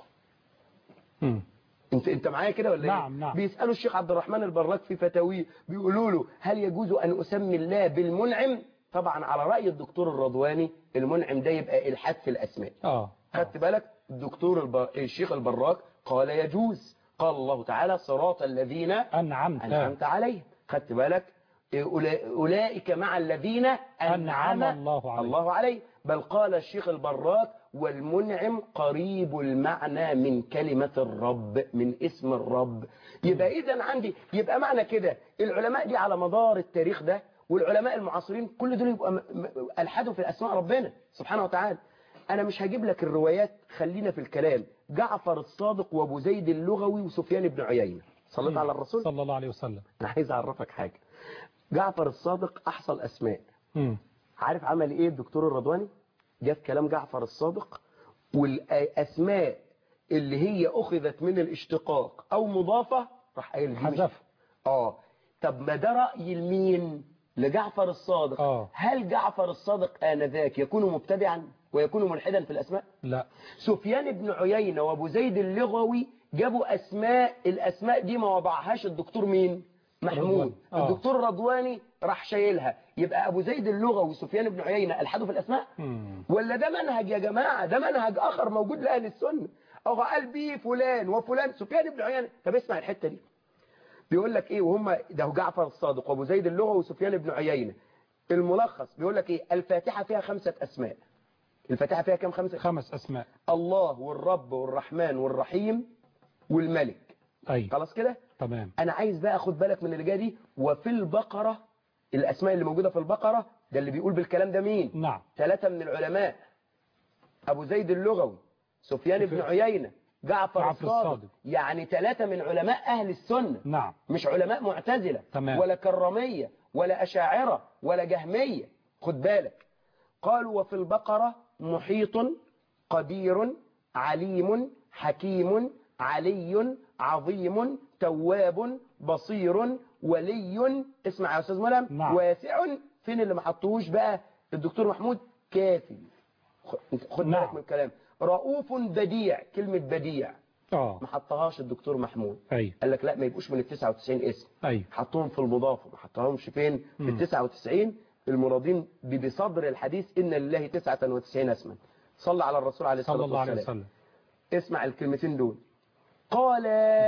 مم. انت انت معايا كده ولا نعم، ايه نعم. بيسالوا الشيخ عبد الرحمن البراك في فتاويه بيقولوا له هل يجوز ان اسمي الله بالمنعم طبعا على راي الدكتور الرضواني المنعم ده يبقى الحاد في الاسماء آه خدت بالك الدكتور الب... الشيخ البراك قال يجوز قال الله تعالى صراط الذين أنعمت أنعمت عليهم خدت بالك أولا- أولئك مع الذين أنعم الله عليهم. الله عليه بل قال الشيخ البراك والمنعم قريب المعنى من كلمة الرب من اسم الرب يبقى إذا عندي يبقى معنى كده العلماء دي على مدار التاريخ ده والعلماء المعاصرين كل دول يبقى م- م- ألحدوا في أسماء ربنا سبحانه وتعالى أنا مش هجيب لك الروايات خلينا في الكلام جعفر الصادق وأبو زيد اللغوي وسفيان بن عيينة صليت على الرسول صلى الله عليه وسلم انا عايز اعرفك حاجة جعفر الصادق احصل اسماء مم. عارف عمل ايه الدكتور الرضواني جاب كلام جعفر الصادق والاسماء اللي هي اخذت من الاشتقاق او مضافة راح قايل دي مش- حذف اه طب ما ده رأي المين لجعفر الصادق آه. هل جعفر الصادق آنذاك يكون مبتدعا ويكون ملحدا في الأسماء لا سفيان بن عيينة وابو زيد اللغوي جابوا أسماء الأسماء دي ما وضعهاش الدكتور مين محمود رضوان. آه. الدكتور رضواني راح شايلها يبقى أبو زيد اللغوي وسفيان بن عيينة ألحدوا في الأسماء مم. ولا ده منهج يا جماعة ده منهج آخر موجود لأهل السنة أو قال بيه فلان وفلان سفيان بن عيينة طب اسمع الحتة دي بيقول لك ايه وهم ده هو جعفر الصادق وابو زيد اللغوي وسفيان بن عيينة الملخص بيقول لك ايه الفاتحة فيها خمسة أسماء الفاتحة فيها كم خمسة خمس أسماء الله والرب والرحمن والرحيم والملك أي خلاص كده تمام انا عايز بقى اخد بالك من اللي جايه دي وفي البقرة الاسماء اللي موجودة في البقرة ده اللي بيقول بالكلام ده مين نعم ثلاثة من العلماء ابو زيد اللغوي سفيان بن سفيان. عيينة جعفر, جعفر الصادق. الصادق. يعني ثلاثة من علماء اهل السنة نعم مش علماء معتزلة تمام. ولا كرامية ولا أشاعرة ولا جهمية خد بالك قالوا وفي البقرة محيط قدير عليم حكيم علي عظيم تواب بصير ولي اسمع يا أستاذ ملم نعم. واسع فين اللي ما حطوش بقى الدكتور محمود كافي خد- خد نعم. بالك من الكلام رؤوف بديع كلمة بديع اه ما حطهاش الدكتور محمود أي قال لك لا ما يبقوش من ال 99 اسم أي حطهم في المضافة ما حطهمش فين في مم. ال 99 المرادين ب- بصدر الحديث إن لله 99 اسما صلى على الرسول عليه صلى الصلاة الله عليه والسلام وسلم اسمع الكلمتين دول قال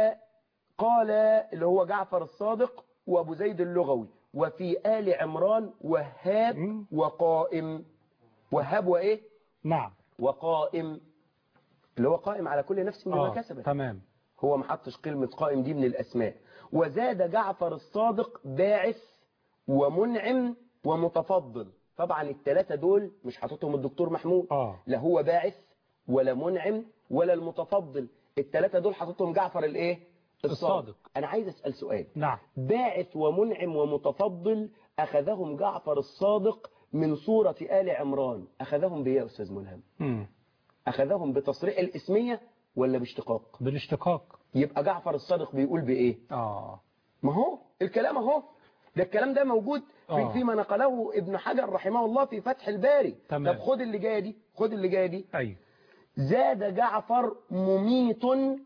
قال اللي هو جعفر الصادق وابو زيد اللغوي وفي آل عمران وهاب مم. وقائم وهاب وايه نعم وقائم اللي هو قائم على كل نفس بما آه كسبت تمام هو ما حطش كلمة قائم دي من الأسماء وزاد جعفر الصادق باعث ومنعم ومتفضل طبعا الثلاثة دول مش حاططهم الدكتور محمود آه لا هو باعث ولا منعم ولا المتفضل الثلاثة دول حاططهم جعفر الايه الصادق. انا عايز اسال سؤال نعم باعث ومنعم ومتفضل اخذهم جعفر الصادق من سورة آل عمران اخذهم بايه يا استاذ ملهم مم. اخذهم بتصريح الاسمية ولا باشتقاق بالاشتقاق يبقى جعفر الصادق بيقول بايه اه ما هو الكلام اهو ده الكلام ده موجود في آه. فيما نقله ابن حجر رحمه الله في فتح الباري تمام. طب خد اللي جايه دي خد اللي جايه دي ايوه زاد جعفر مميت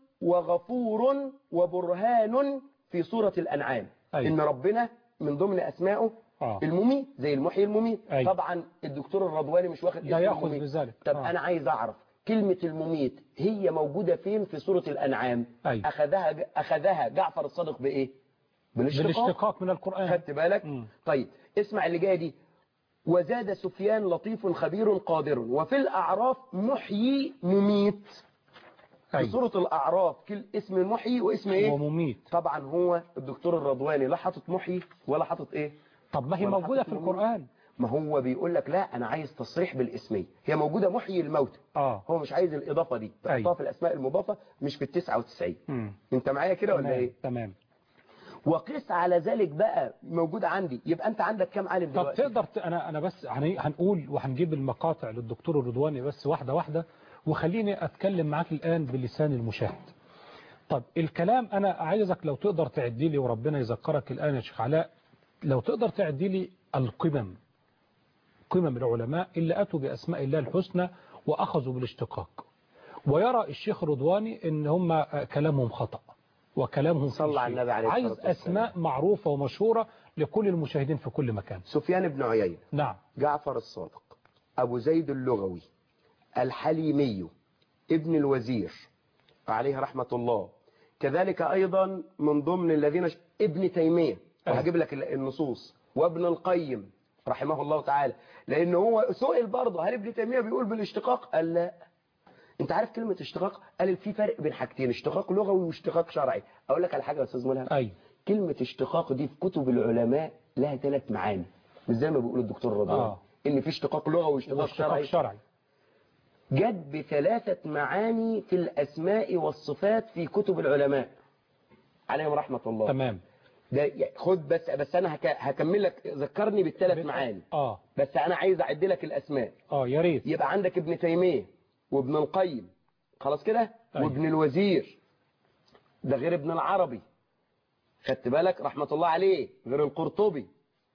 وغفور وبرهان في سورة الأنعام أيوة. إن ربنا من ضمن أسمائه آه. المميت زي المحيي المميت أيوة. طبعا الدكتور الرضواني مش واخد لا اسم يأخذ المميت. بذلك. طب آه. أنا عايز أعرف كلمة المميت هي موجودة فين في سورة الأنعام أيوة. أخذها أخذها جعفر الصادق بإيه بالاشتقاق بالاشتقاق من القرآن خدت بالك مم. طيب اسمع اللي جايه دي وزاد سفيان لطيف خبير قادر وفي الأعراف محيي مميت في أيوة. سورة الأعراف كل اسم المحيي واسم ايه ومميت طبعا هو الدكتور الرضواني لا حاطط محيي ولا حاطط ايه طب ما هي ولا موجودة حاطط في مميت. القرآن ما هو بيقول لك لا انا عايز تصريح بالاسمية هي موجودة محيي الموتى اه هو مش عايز الإضافة دي تحطها أيوة. في الأسماء المضافة مش في التسعة وتسعين مم. انت معايا كده ولا تمام ايه تمام وقس على ذلك بقى موجود عندي يبقى انت عندك كام عالم طب دلوقتي تقدر ت... انا انا بس هن- هنقول وهنجيب المقاطع للدكتور الرضواني بس واحده واحده وخليني اتكلم معاك الان بلسان المشاهد طب الكلام انا عايزك لو تقدر تعدي لي وربنا يذكرك الان يا شيخ علاء لو تقدر تعدي لي القمم قمم العلماء اللي اتوا باسماء الله الحسنى واخذوا بالاشتقاق ويرى الشيخ رضواني ان هم كلامهم خطأ وكلامهم فيه صلى على شيء. النبي عليه عايز الصلاة والسلام. اسماء معروفة ومشهورة لكل المشاهدين في كل مكان سفيان بن عيينة نعم جعفر الصادق أبو زيد اللغوي الحليمي ابن الوزير عليه رحمة الله كذلك أيضا من ضمن الذين ش... ابن تيمية أيوة. وهجيب لك النصوص وابن القيم رحمه الله تعالى لأن هو سئل برضه هل ابن تيمية بيقول بالاشتقاق قال لا انت عارف كلمة اشتقاق قال في فرق بين حاجتين اشتقاق لغوي واشتقاق شرعي اقول لك على حاجة يا استاذ ملهم أي كلمة اشتقاق دي في كتب العلماء لها ثلاث معاني مش زي ما بيقول الدكتور رضوان آه. ان في اشتقاق لغوي واشتقاق واشتقاق شرعي شرعي جت بثلاثة معاني في الأسماء والصفات في كتب العلماء عليهم رحمة الله تمام ده ي- خد بس بس أنا هك... هكمل لك ذكرني بالثلاث معاني اه بس أنا عايز أعد لك الأسماء اه يا ريت يبقى عندك ابن تيمية وابن القيم خلاص كده أيوة. وابن الوزير ده غير ابن العربي خدت بالك رحمة الله عليه غير القرطبي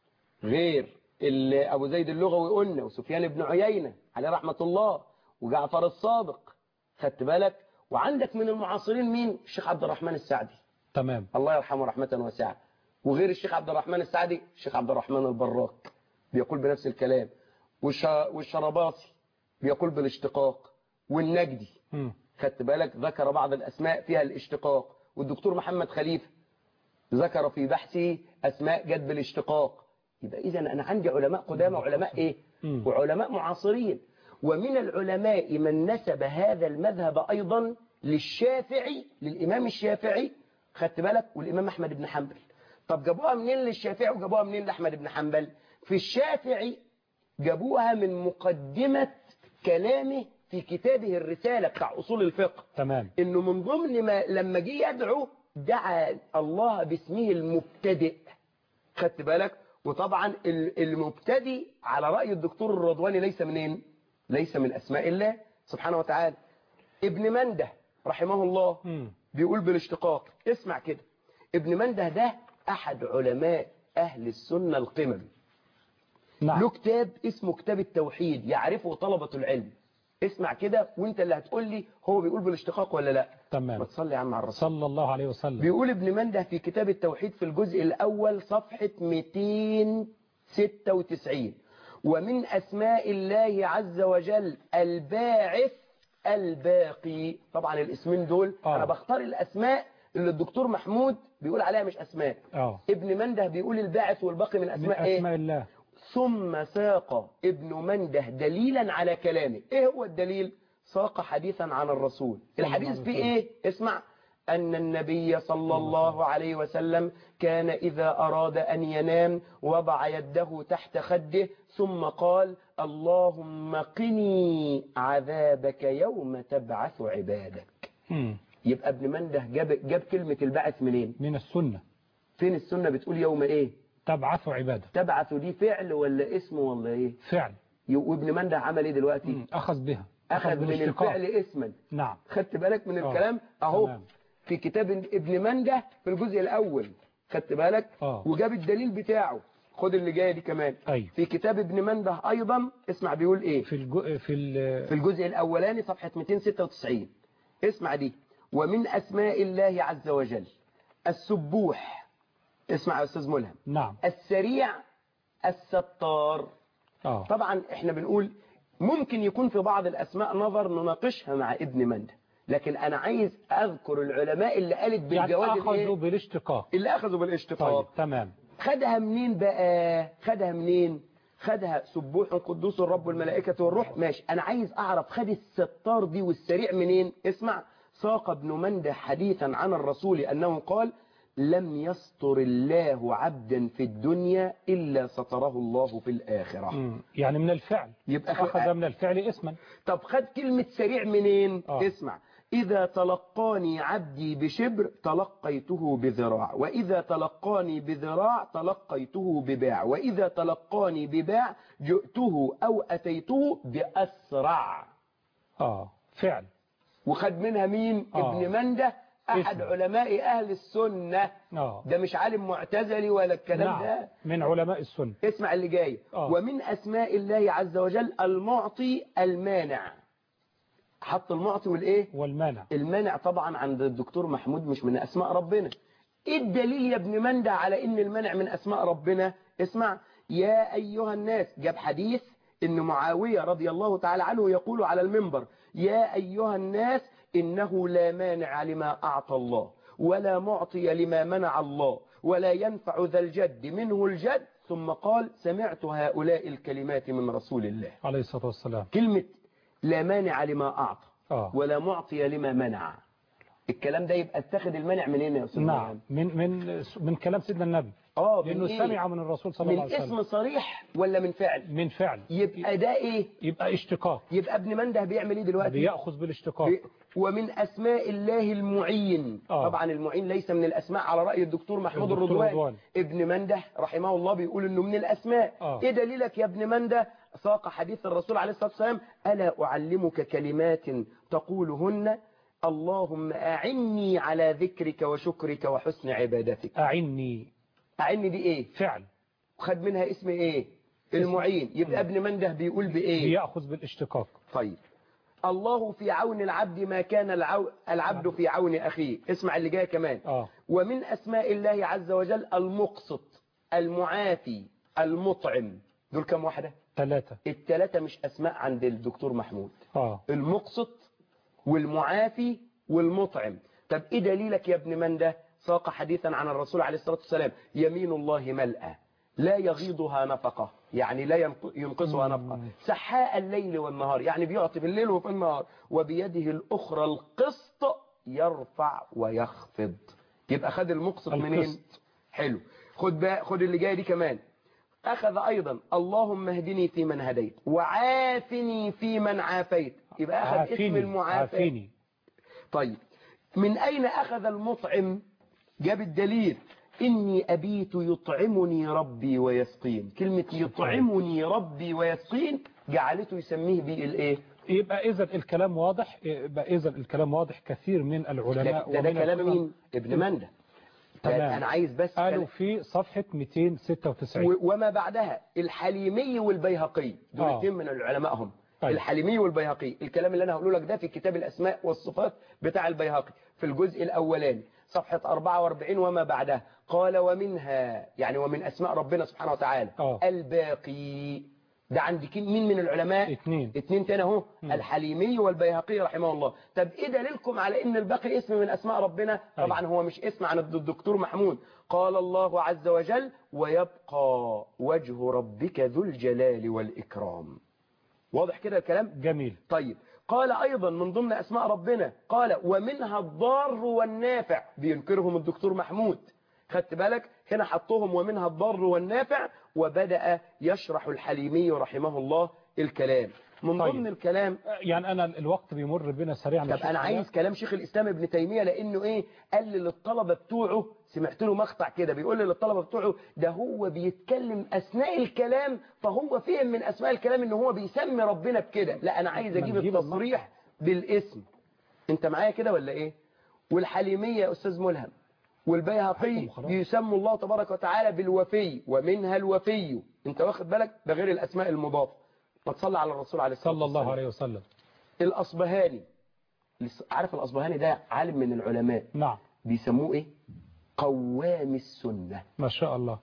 غير ال- أبو زيد اللغوي قلنا وسفيان بن عيينة عليه رحمة الله وجعفر الصادق خدت بالك وعندك من المعاصرين مين الشيخ عبد الرحمن السعدي تمام الله يرحمه رحمة واسعة وغير الشيخ عبد الرحمن السعدي الشيخ عبد الرحمن البراك بيقول بنفس الكلام والش... والشرباصي بيقول بالاشتقاق والنجدي مم. خدت بالك ذكر بعض الأسماء فيها الاشتقاق والدكتور محمد خليفة ذكر في بحثه أسماء جد بالاشتقاق يبقى إذا أنا عندي علماء قدامى وعلماء إيه مم. وعلماء معاصرين ومن العلماء من نسب هذا المذهب أيضا للشافعي للإمام الشافعي خدت بالك والإمام أحمد بن حنبل طب جابوها منين للشافعي وجابوها منين لأحمد بن حنبل في الشافعي جابوها من مقدمة كلامه في كتابه الرسالة بتاع أصول الفقه تمام انه من ضمن ما لما جه يدعو دعا الله باسمه المبتدئ خدت بالك وطبعا ال- المبتدئ على رأي الدكتور الرضواني ليس منين ليس من أسماء الله سبحانه وتعالى ابن منده رحمه الله مم. بيقول بالاشتقاق اسمع كده ابن منده ده أحد علماء أهل السنة القمم نعم له كتاب اسمه كتاب التوحيد يعرفه طلبة العلم اسمع كده وانت اللي هتقول لي هو بيقول بالاشتقاق ولا لا تمام ما تصلي يا عم على الرسول صلى الله عليه وسلم بيقول ابن منده في كتاب التوحيد في الجزء الأول صفحة 296 ومن أسماء الله عز وجل الباعث الباقي طبعا الاسمين دول آه. أنا بختار الأسماء اللي الدكتور محمود بيقول عليها مش أسماء اه ابن منده بيقول الباعث والباقي من من أسماء إيه أسماء الله ثم ساق ابن منده دليلا على كلامه ايه هو الدليل ساق حديثا عن الرسول الحديث فيه ايه اسمع أن النبي صلى الله عليه وسلم كان إذا أراد أن ينام وضع يده تحت خده ثم قال اللهم قني عذابك يوم تبعث عبادك مم. يبقى ابن منده جاب جاب كلمة البعث منين من السنة فين السنة بتقول يوم ايه تبعث عبادة تبعث دي فعل ولا اسم ولا ايه فعل ي- وابن منده عمل ايه دلوقتي مم. أخذ بها اخذ من بالاشتقاق. الفعل اسما نعم خدت بالك من آه. الكلام اهو تمام. في كتاب ابن منده في الجزء الاول خدت بالك آه. وجاب الدليل بتاعه خد اللي جايه دي كمان أيوة. في كتاب ابن منده ايضا اسمع بيقول ايه في الجو... في ال... في الجزء الاولاني صفحه 296 اسمع دي ومن اسماء الله عز وجل السبوح اسمع يا استاذ ملهم نعم السريع الستار اه طبعا احنا بنقول ممكن يكون في بعض الاسماء نظر نناقشها مع ابن منده لكن انا عايز اذكر العلماء اللي قالت يعني بالجواز أخذوا الايه بالاشتقاق اللي اخذوا طيب بالاشتقاق تمام خدها منين بقى خدها منين خدها سبوح قدوس الرب والملائكة والروح ماشي انا عايز اعرف خد الستار دي والسريع منين اسمع ساق ابن منده حديثا عن الرسول انه قال لم يستر الله عبدا في الدنيا الا ستره الله في الاخره مم. يعني من الفعل يبقى خ- أخذ من الفعل اسما طب خد كلمة سريع منين آه. اسمع إذا تلقاني عبدي بشبر تلقيته بذراع وإذا تلقاني بذراع تلقيته بباع وإذا تلقاني بباع جئته أو أتيته بأسرع اه فعل وخد منها مين آه. ابن منده أحد اسمع. علماء أهل السنة اه ده مش عالم معتزلي ولا الكلام نعم ده من علماء السنة اسمع اللي جاي آه. ومن أسماء الله عز وجل المعطي المانع حط المعطي والإيه والمانع المانع طبعا عند الدكتور محمود مش من أسماء ربنا ايه الدليل يا ابن مندع على ان المانع من أسماء ربنا اسمع يا أيها الناس جاب حديث ان معاوية رضي الله تعالى عنه يقول على المنبر يا أيها الناس إنه لا مانع لما أعطى الله ولا معطي لما منع الله ولا ينفع ذا الجد منه الجد ثم قال سمعت هؤلاء الكلمات من رسول الله عليه الصلاة والسلام كلمة لا مانع لما أعطى اه ولا معطي لما منع الكلام ده يبقى اتخذ المنع منين يا أستاذ نعم مريم؟ من من من كلام سيدنا النبي اه لأنه من إيه؟ سمع من الرسول صلى الله من عليه وسلم اسم صريح ولا من فعل من فعل يبقى ده ايه يبقى اشتقاق يبقى ابن منده بيعمل ايه دلوقتي بيأخذ بالاشتقاق بي- ومن اسماء الله المعين آه. طبعا المعين ليس من الاسماء على راي الدكتور محمود الدكتور الرضوان رضوان. ابن منده رحمه الله بيقول انه من الاسماء آه. ايه دليلك يا ابن منده ساق حديث الرسول عليه الصلاه والسلام الا اعلمك كلمات تقولهن اللهم اعني على ذكرك وشكرك وحسن عبادتك أعني اعني دي ايه فعل خد منها اسم ايه المعين يبقى ابن منده بيقول بايه بيأخذ بالاشتقاق طيب الله في عون العبد ما كان العو... العبد في عون أخيه اسمع اللي جاي كمان اه ومن أسماء الله عز وجل المقسط المعافي المطعم دول كم واحدة ثلاثة التلاتة مش أسماء عند الدكتور محمود اه المقسط والمعافي والمطعم طب إيه دليلك يا ابن منده ساق حديثا عن الرسول عليه الصلاة والسلام يمين الله ملأى لا يغيضها نفقة يعني لا ينق- ينقصها مم. نفقة سحاء الليل والنهار يعني بيعطي بالليل وفي النهار وبيده الأخرى القسط يرفع ويخفض يبقى خد المقسط منين القسط. حلو خد بقى خد اللي جاي دي كمان أخذ أيضا اللهم اهدني في من هديت وعافني في من عافيت يبقى أخذ اسم عافيني المعافاة عافيني طيب من أين أخذ المطعم جاب الدليل إني أبيت يطعمني ربي ويسقين كلمة يطعمني ربي ويسقين جعلته يسميه بيه الإيه يبقى إذا الكلام واضح يبقى إذا الكلام واضح كثير من العلماء ده, ده ومن كلام القرآن مين ابن منده تمام. أنا عايز بس قالوا كلام- في صفحة 296 و- وما بعدها الحليمي والبيهقي دول آه. اثنين من العلماء هم طيب. الحليمي والبيهقي الكلام اللي انا هقوله لك ده في كتاب الاسماء والصفات بتاع البيهقي في الجزء الاولاني صفحة 44 وما بعدها قال ومنها يعني ومن اسماء ربنا سبحانه وتعالى آه. الباقي ده عند كين- مين من العلماء اثنين اتنين تاني اهو مم. الحليمي والبيهقي رحمه الله طب ايه دليلكم على ان الباقي اسم من اسماء ربنا طبعا هو مش اسم عن الد- الدكتور محمود قال الله عز وجل ويبقى وجه ربك ذو الجلال والاكرام واضح كده الكلام جميل طيب قال ايضا من ضمن اسماء ربنا قال ومنها الضار والنافع بينكرهم الدكتور محمود خدت بالك هنا حطهم ومنها الضار والنافع وبدأ يشرح الحليمي رحمه الله الكلام من طيب. ضمن الكلام يعني أنا الوقت بيمر بنا سريعا يا طب شيخ انا علاء. عايز كلام شيخ الاسلام ابن تيميه لانه ايه قال للطلبه بتوعه سمعت له مقطع كده بيقول للطلبه بتوعه ده هو بيتكلم اثناء الكلام فهو فهم من اسماء الكلام ان هو بيسمي ربنا بكده لا انا عايز ما اجيب نجيب التصريح بالاسم انت معايا كده ولا ايه والحليميه يا استاذ ملهم والبيهقي حكم خلاص. بيسموا الله تبارك وتعالى بالوفي ومنها الوفي انت واخد بالك ده غير الاسماء المضافه ما تصلي على الرسول عليه الصلاه صلى الله والسلام. عليه وسلم الأصبهاني لس- عارف الأصبهاني ده عالم من العلماء نعم بيسموه إيه قوام السنة ما شاء الله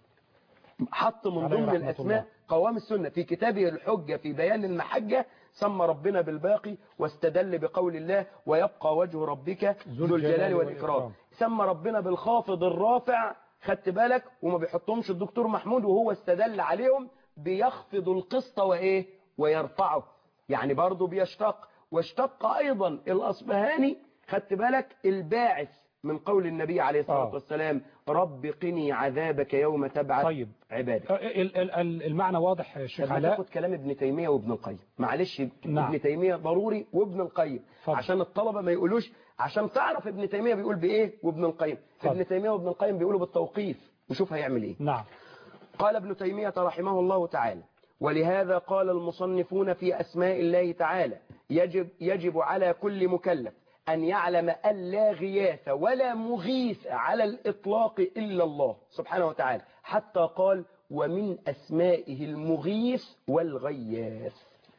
حط من عليه ضمن رحمة الأسماء الله. قوام السنة في كتابه الحجة في بيان المحجة سمى ربنا بالباقي واستدل بقول الله ويبقى وجه ربك ذو الجلال والإكرام سمى ربنا بالخافض الرافع خدت بالك وما بيحطهمش الدكتور محمود وهو استدل عليهم بيخفض القسط وإيه ويرفعه يعني برضه بيشتق واشتق أيضا الأصبهاني خدت بالك الباعث من قول النبي عليه الصلاة آه. والسلام رب قني عذابك يوم تبعث طيب عبادك ال- ال- ال- المعنى واضح يا شيخ طب ما علاء تاخد كلام ابن تيمية وابن القيم معلش نعم. ابن تيمية ضروري وابن القيم اتفضل. عشان الطلبة ما يقولوش عشان تعرف ابن تيمية بيقول بإيه وابن القيم اتفضل. ابن تيمية وابن القيم بيقولوا بالتوقيف وشوف هيعمل إيه نعم قال ابن تيمية رحمه الله تعالى ولهذا قال المصنفون في أسماء الله تعالى يجب, يجب على كل مكلف أن يعلم أن لا غياث ولا مغيث على الإطلاق إلا الله سبحانه وتعالى حتى قال ومن أسمائه المغيث والغياث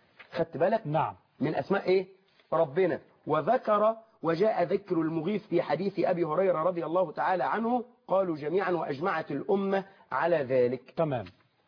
خدت بالك نعم من أسماء إيه ربنا وذكر وجاء ذكر المغيث في حديث أبي هريرة رضي الله تعالى عنه قالوا جميعا وأجمعت الأمة على ذلك تمام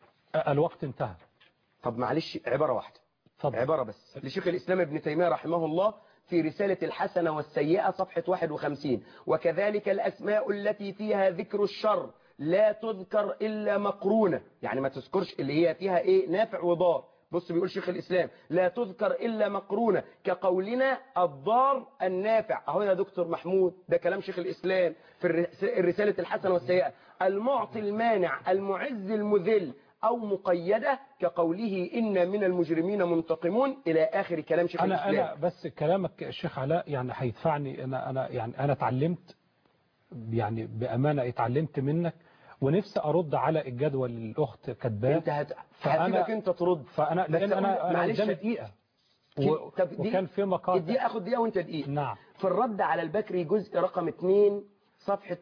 أ- الوقت انتهى طب معلش عبارة واحدة اتفضل عبارة بس لشيخ الإسلام ابن تيمية رحمه الله في رسالة الحسنة والسيئة صفحة 51 وكذلك الأسماء التي فيها ذكر الشر لا تذكر إلا مقرونة يعني ما تذكرش اللي هي فيها إيه نافع وضار بص بيقول شيخ الإسلام لا تذكر إلا مقرونة كقولنا الضار النافع أهو يا دكتور محمود ده كلام شيخ الإسلام في الرس- الرسالة الحسنة والسيئة المعطي المانع المعز المذل أو مقيدة كقوله إن من المجرمين منتقمون إلى آخر كلام شيخ انا الإسلام انا بس كلامك يا شيخ علاء يعني هيدفعني انا انا يعني انا اتعلمت يعني بامانه اتعلمت منك ونفسي ارد على الجدول اللي الاخت كاتباه انت هت... فأنا- هسيبك انت ترد فانا بس لان انا أقول- انا معلش قدامي دقيقه و... طب دي- وكان في مقاطع الدقيقة اخد دقيقة وانت دقيقة نعم في الرد على البكري جزء رقم 2 صفحة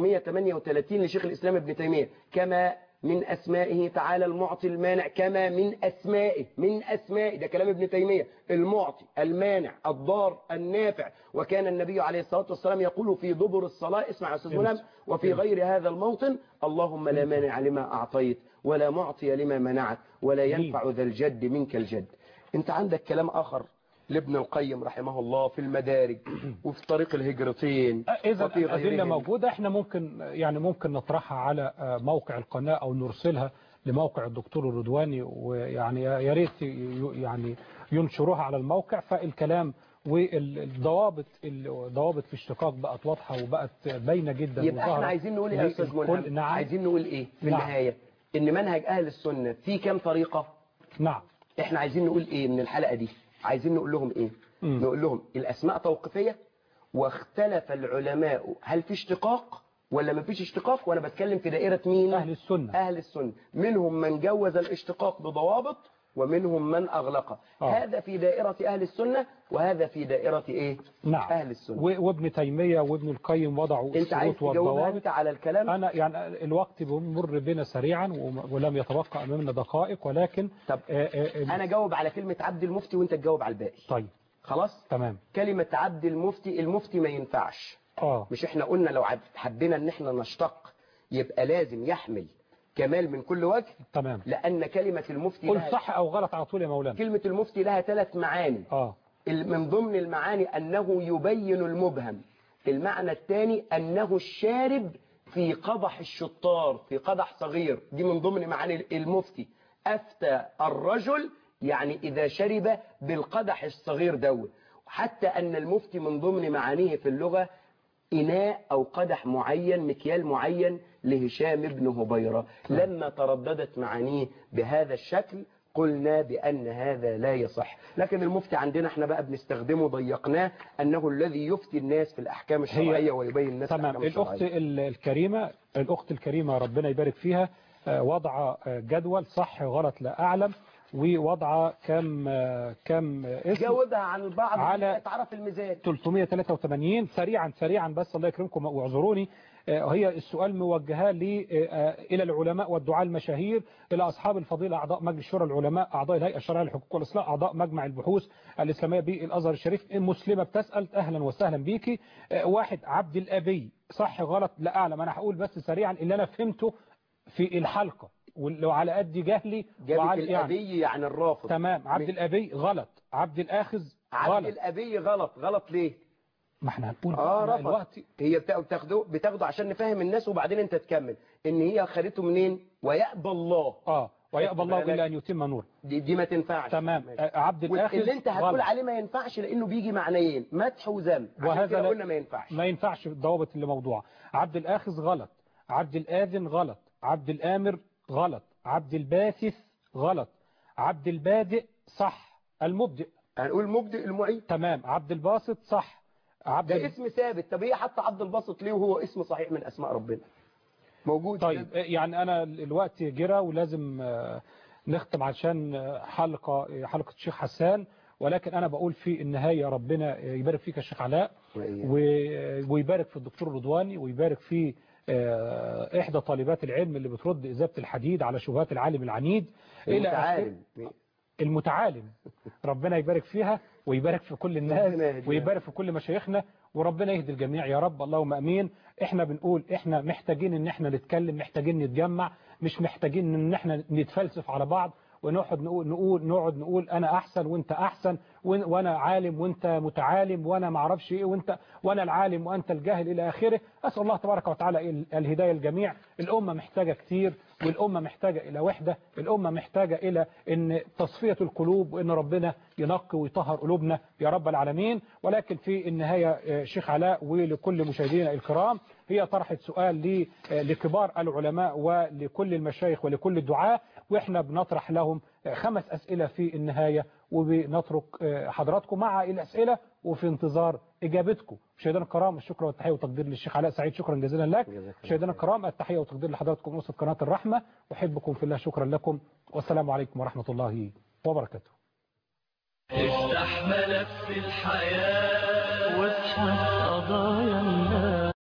638 لشيخ الإسلام ابن تيمية كما من أسمائه تعالى المعطي المانع كما من أسمائه من أسمائه ده كلام ابن تيمية المعطي المانع الضار النافع وكان النبي عليه الصلاة والسلام يقول في دبر الصلاة اسمع يا أستاذ ملهم وفي غير هذا الموطن اللهم لا مانع لما أعطيت ولا معطي لما منعت ولا ينفع ذا الجد منك الجد انت عندك كلام آخر لابن القيم رحمه الله في المدارج وفي طريق الهجرتين إذا وفي الأدلة غيرهم. موجودة احنا ممكن يعني ممكن نطرحها على آه، موقع القناة أو نرسلها لموقع الدكتور الرضواني ويعني يا ريت ي- يعني ينشروها على الموقع فالكلام والضوابط الضوابط في الاشتقاق بقت واضحة وبقت باينة جدا يبقى احنا وظهرت عايزين نقول ايه يا استاذ للكل. ملهم نعم عايزين نقول ايه في نعم. النهاية ان منهج اهل السنة في كام طريقة نعم احنا عايزين نقول ايه من الحلقة دي عايزين نقول لهم ايه مم. نقول لهم الاسماء توقيفية واختلف العلماء هل في اشتقاق ولا ما فيش اشتقاق وانا بتكلم في دائرة مين أهل السنة أهل السنة منهم من جوز الاشتقاق بضوابط ومنهم من أغلقه آه. هذا في دائرة أهل السنة وهذا في دائرة إيه نعم أهل السنة و- وابن تيمية وابن القيم وضعوا أنت عايز الشروط تجاوبها والضوابط أنت على الكلام أنا يعني الوقت بيمر بنا سريعا وم- ولم يتبقى أمامنا دقائق ولكن طب آه، آه، أنا جاوب على كلمة عبد المفتي وأنت تجاوب على الباقي طيب خلاص تمام كلمة عبد المفتي المفتي ما ينفعش اه مش احنا قلنا لو عب- حبينا ان احنا نشتق يبقى لازم يحمل كمال من كل وجه تمام لأن كلمة المفتي قل لها صح او غلط على طول يا مولانا كلمة المفتي لها ثلاث معاني اه ال- من ضمن المعاني أنه يبين المبهم المعنى الثاني أنه الشارب في قدح الشطار في قدح صغير دي من ضمن معاني المفتي أفتى الرجل يعني إذا شرب بالقدح الصغير دوت حتى أن المفتي من ضمن معانيه في اللغة إناء أو قدح معين مكيال معين لهشام بن هبيرة لما ترددت معانيه بهذا الشكل قلنا بأن هذا لا يصح لكن المفتي عندنا احنا بقى بنستخدمه ضيقناه أنه الذي يفتي الناس في الأحكام الشرعية ويبين الناس تمام الأحكام الأخت الشرعية ال- الكريمة الأخت الكريمة ربنا يبارك فيها آه، وضع آه، جدول صح غلط لا أعلم ووضع كم آه، كم آه، اسم جاوبها عن البعض على- تعرف الميزان 383 سريعا سريعا بس الله يكرمكم واعذروني آه، هي السؤال موجهة لي آه، إلى العلماء والدعاء المشاهير إلى أصحاب الفضيلة أعضاء مجلس شورى العلماء أعضاء الهيئة الشرعية للحقوق والإصلاح أعضاء مجمع البحوث الإسلامية بالأزهر الشريف مسلمة بتسأل أهلا وسهلا بيكي آه، واحد عبد الأبي صح غلط لا أعلم أنا هقول بس سريعا اللي أنا فهمته في الحلقة ولو على قد جهلي جابت وعلى يعني الأبي يعني الرافض تمام عبد الأبي غلط عبد الآخذ عبد غلط الأبي غلط غلط ليه ما احنا هنقول اه بقى رفض الوقت هي بتا- بتاخده بتاخده عشان نفهم الناس وبعدين انت تكمل ان هي خدته منين ويأبى الله اه ويأبى الله بالك. إلا أن يتم نور دي, دي ما تنفعش تمام ماشي. آه، عبد الآخذ اللي انت هتقول غلط. عليه ما ينفعش لانه بيجي معنيين مدح وذم عشان وهذا كده لا- قلنا ما ينفعش ما ينفعش الضوابط اللي موضوعة عبد الآخذ غلط عبد الآذن غلط عبد الآمر غلط عبد الباثث غلط عبد البادئ صح المبدئ هنقول مبدئ المعيد تمام عبد الباسط صح عبد ده ال- اسم ثابت طب هي حتى عبد الباسط ليه وهو اسم صحيح من اسماء ربنا موجود طيب آه، يعني أنا الوقت جرى ولازم آه، نختم عشان آه، حلقة آه، حلقة الشيخ حسان ولكن أنا بقول في النهاية ربنا يبارك فيك يا شيخ علاء وإياك. و- ويبارك في الدكتور رضواني ويبارك في آه، إحدى طالبات العلم اللي بترد إذابة الحديد على شبهات العالم العنيد إلى آخر- المتعالم المتعالم ربنا يبارك فيها ويبارك في كل الناس ربنا يهديها. ويبارك في كل مشايخنا وربنا يهدي الجميع يا رب اللهم امين احنا بنقول احنا محتاجين ان احنا نتكلم محتاجين نتجمع مش محتاجين ان احنا نتفلسف على بعض ونقعد نقول نقول نقعد نقول انا احسن وانت احسن وإن- وانا عالم وانت متعالم وانا ما اعرفش ايه وانت وانا العالم وانت الجاهل الى اخره اسال الله تبارك وتعالى ال- الهدايه الجميع الامه محتاجه كتير والامه محتاجه الى وحده الامه محتاجه الى ان تصفيه القلوب وان ربنا ينقي ويطهر قلوبنا يا رب العالمين ولكن في النهايه آه، شيخ علاء ولكل مشاهدينا الكرام هي طرحت سؤال ل- آه، لكبار العلماء ولكل المشايخ ولكل الدعاة واحنا بنطرح لهم آه، خمس أسئلة في النهاية وبنترك آه، حضراتكم مع الأسئلة وفي انتظار إجابتكم مشاهدينا الكرام الشكر والتحية والتقدير للشيخ علاء سعيد شكرا جزيلا لك جزاك الله مشاهدينا الكرام التحية والتقدير لحضراتكم أسرة قناة الرحمة أحبكم في الله شكرا لكم والسلام عليكم ورحمة الله وبركاته افتح ملف الحياة وابحث قضايا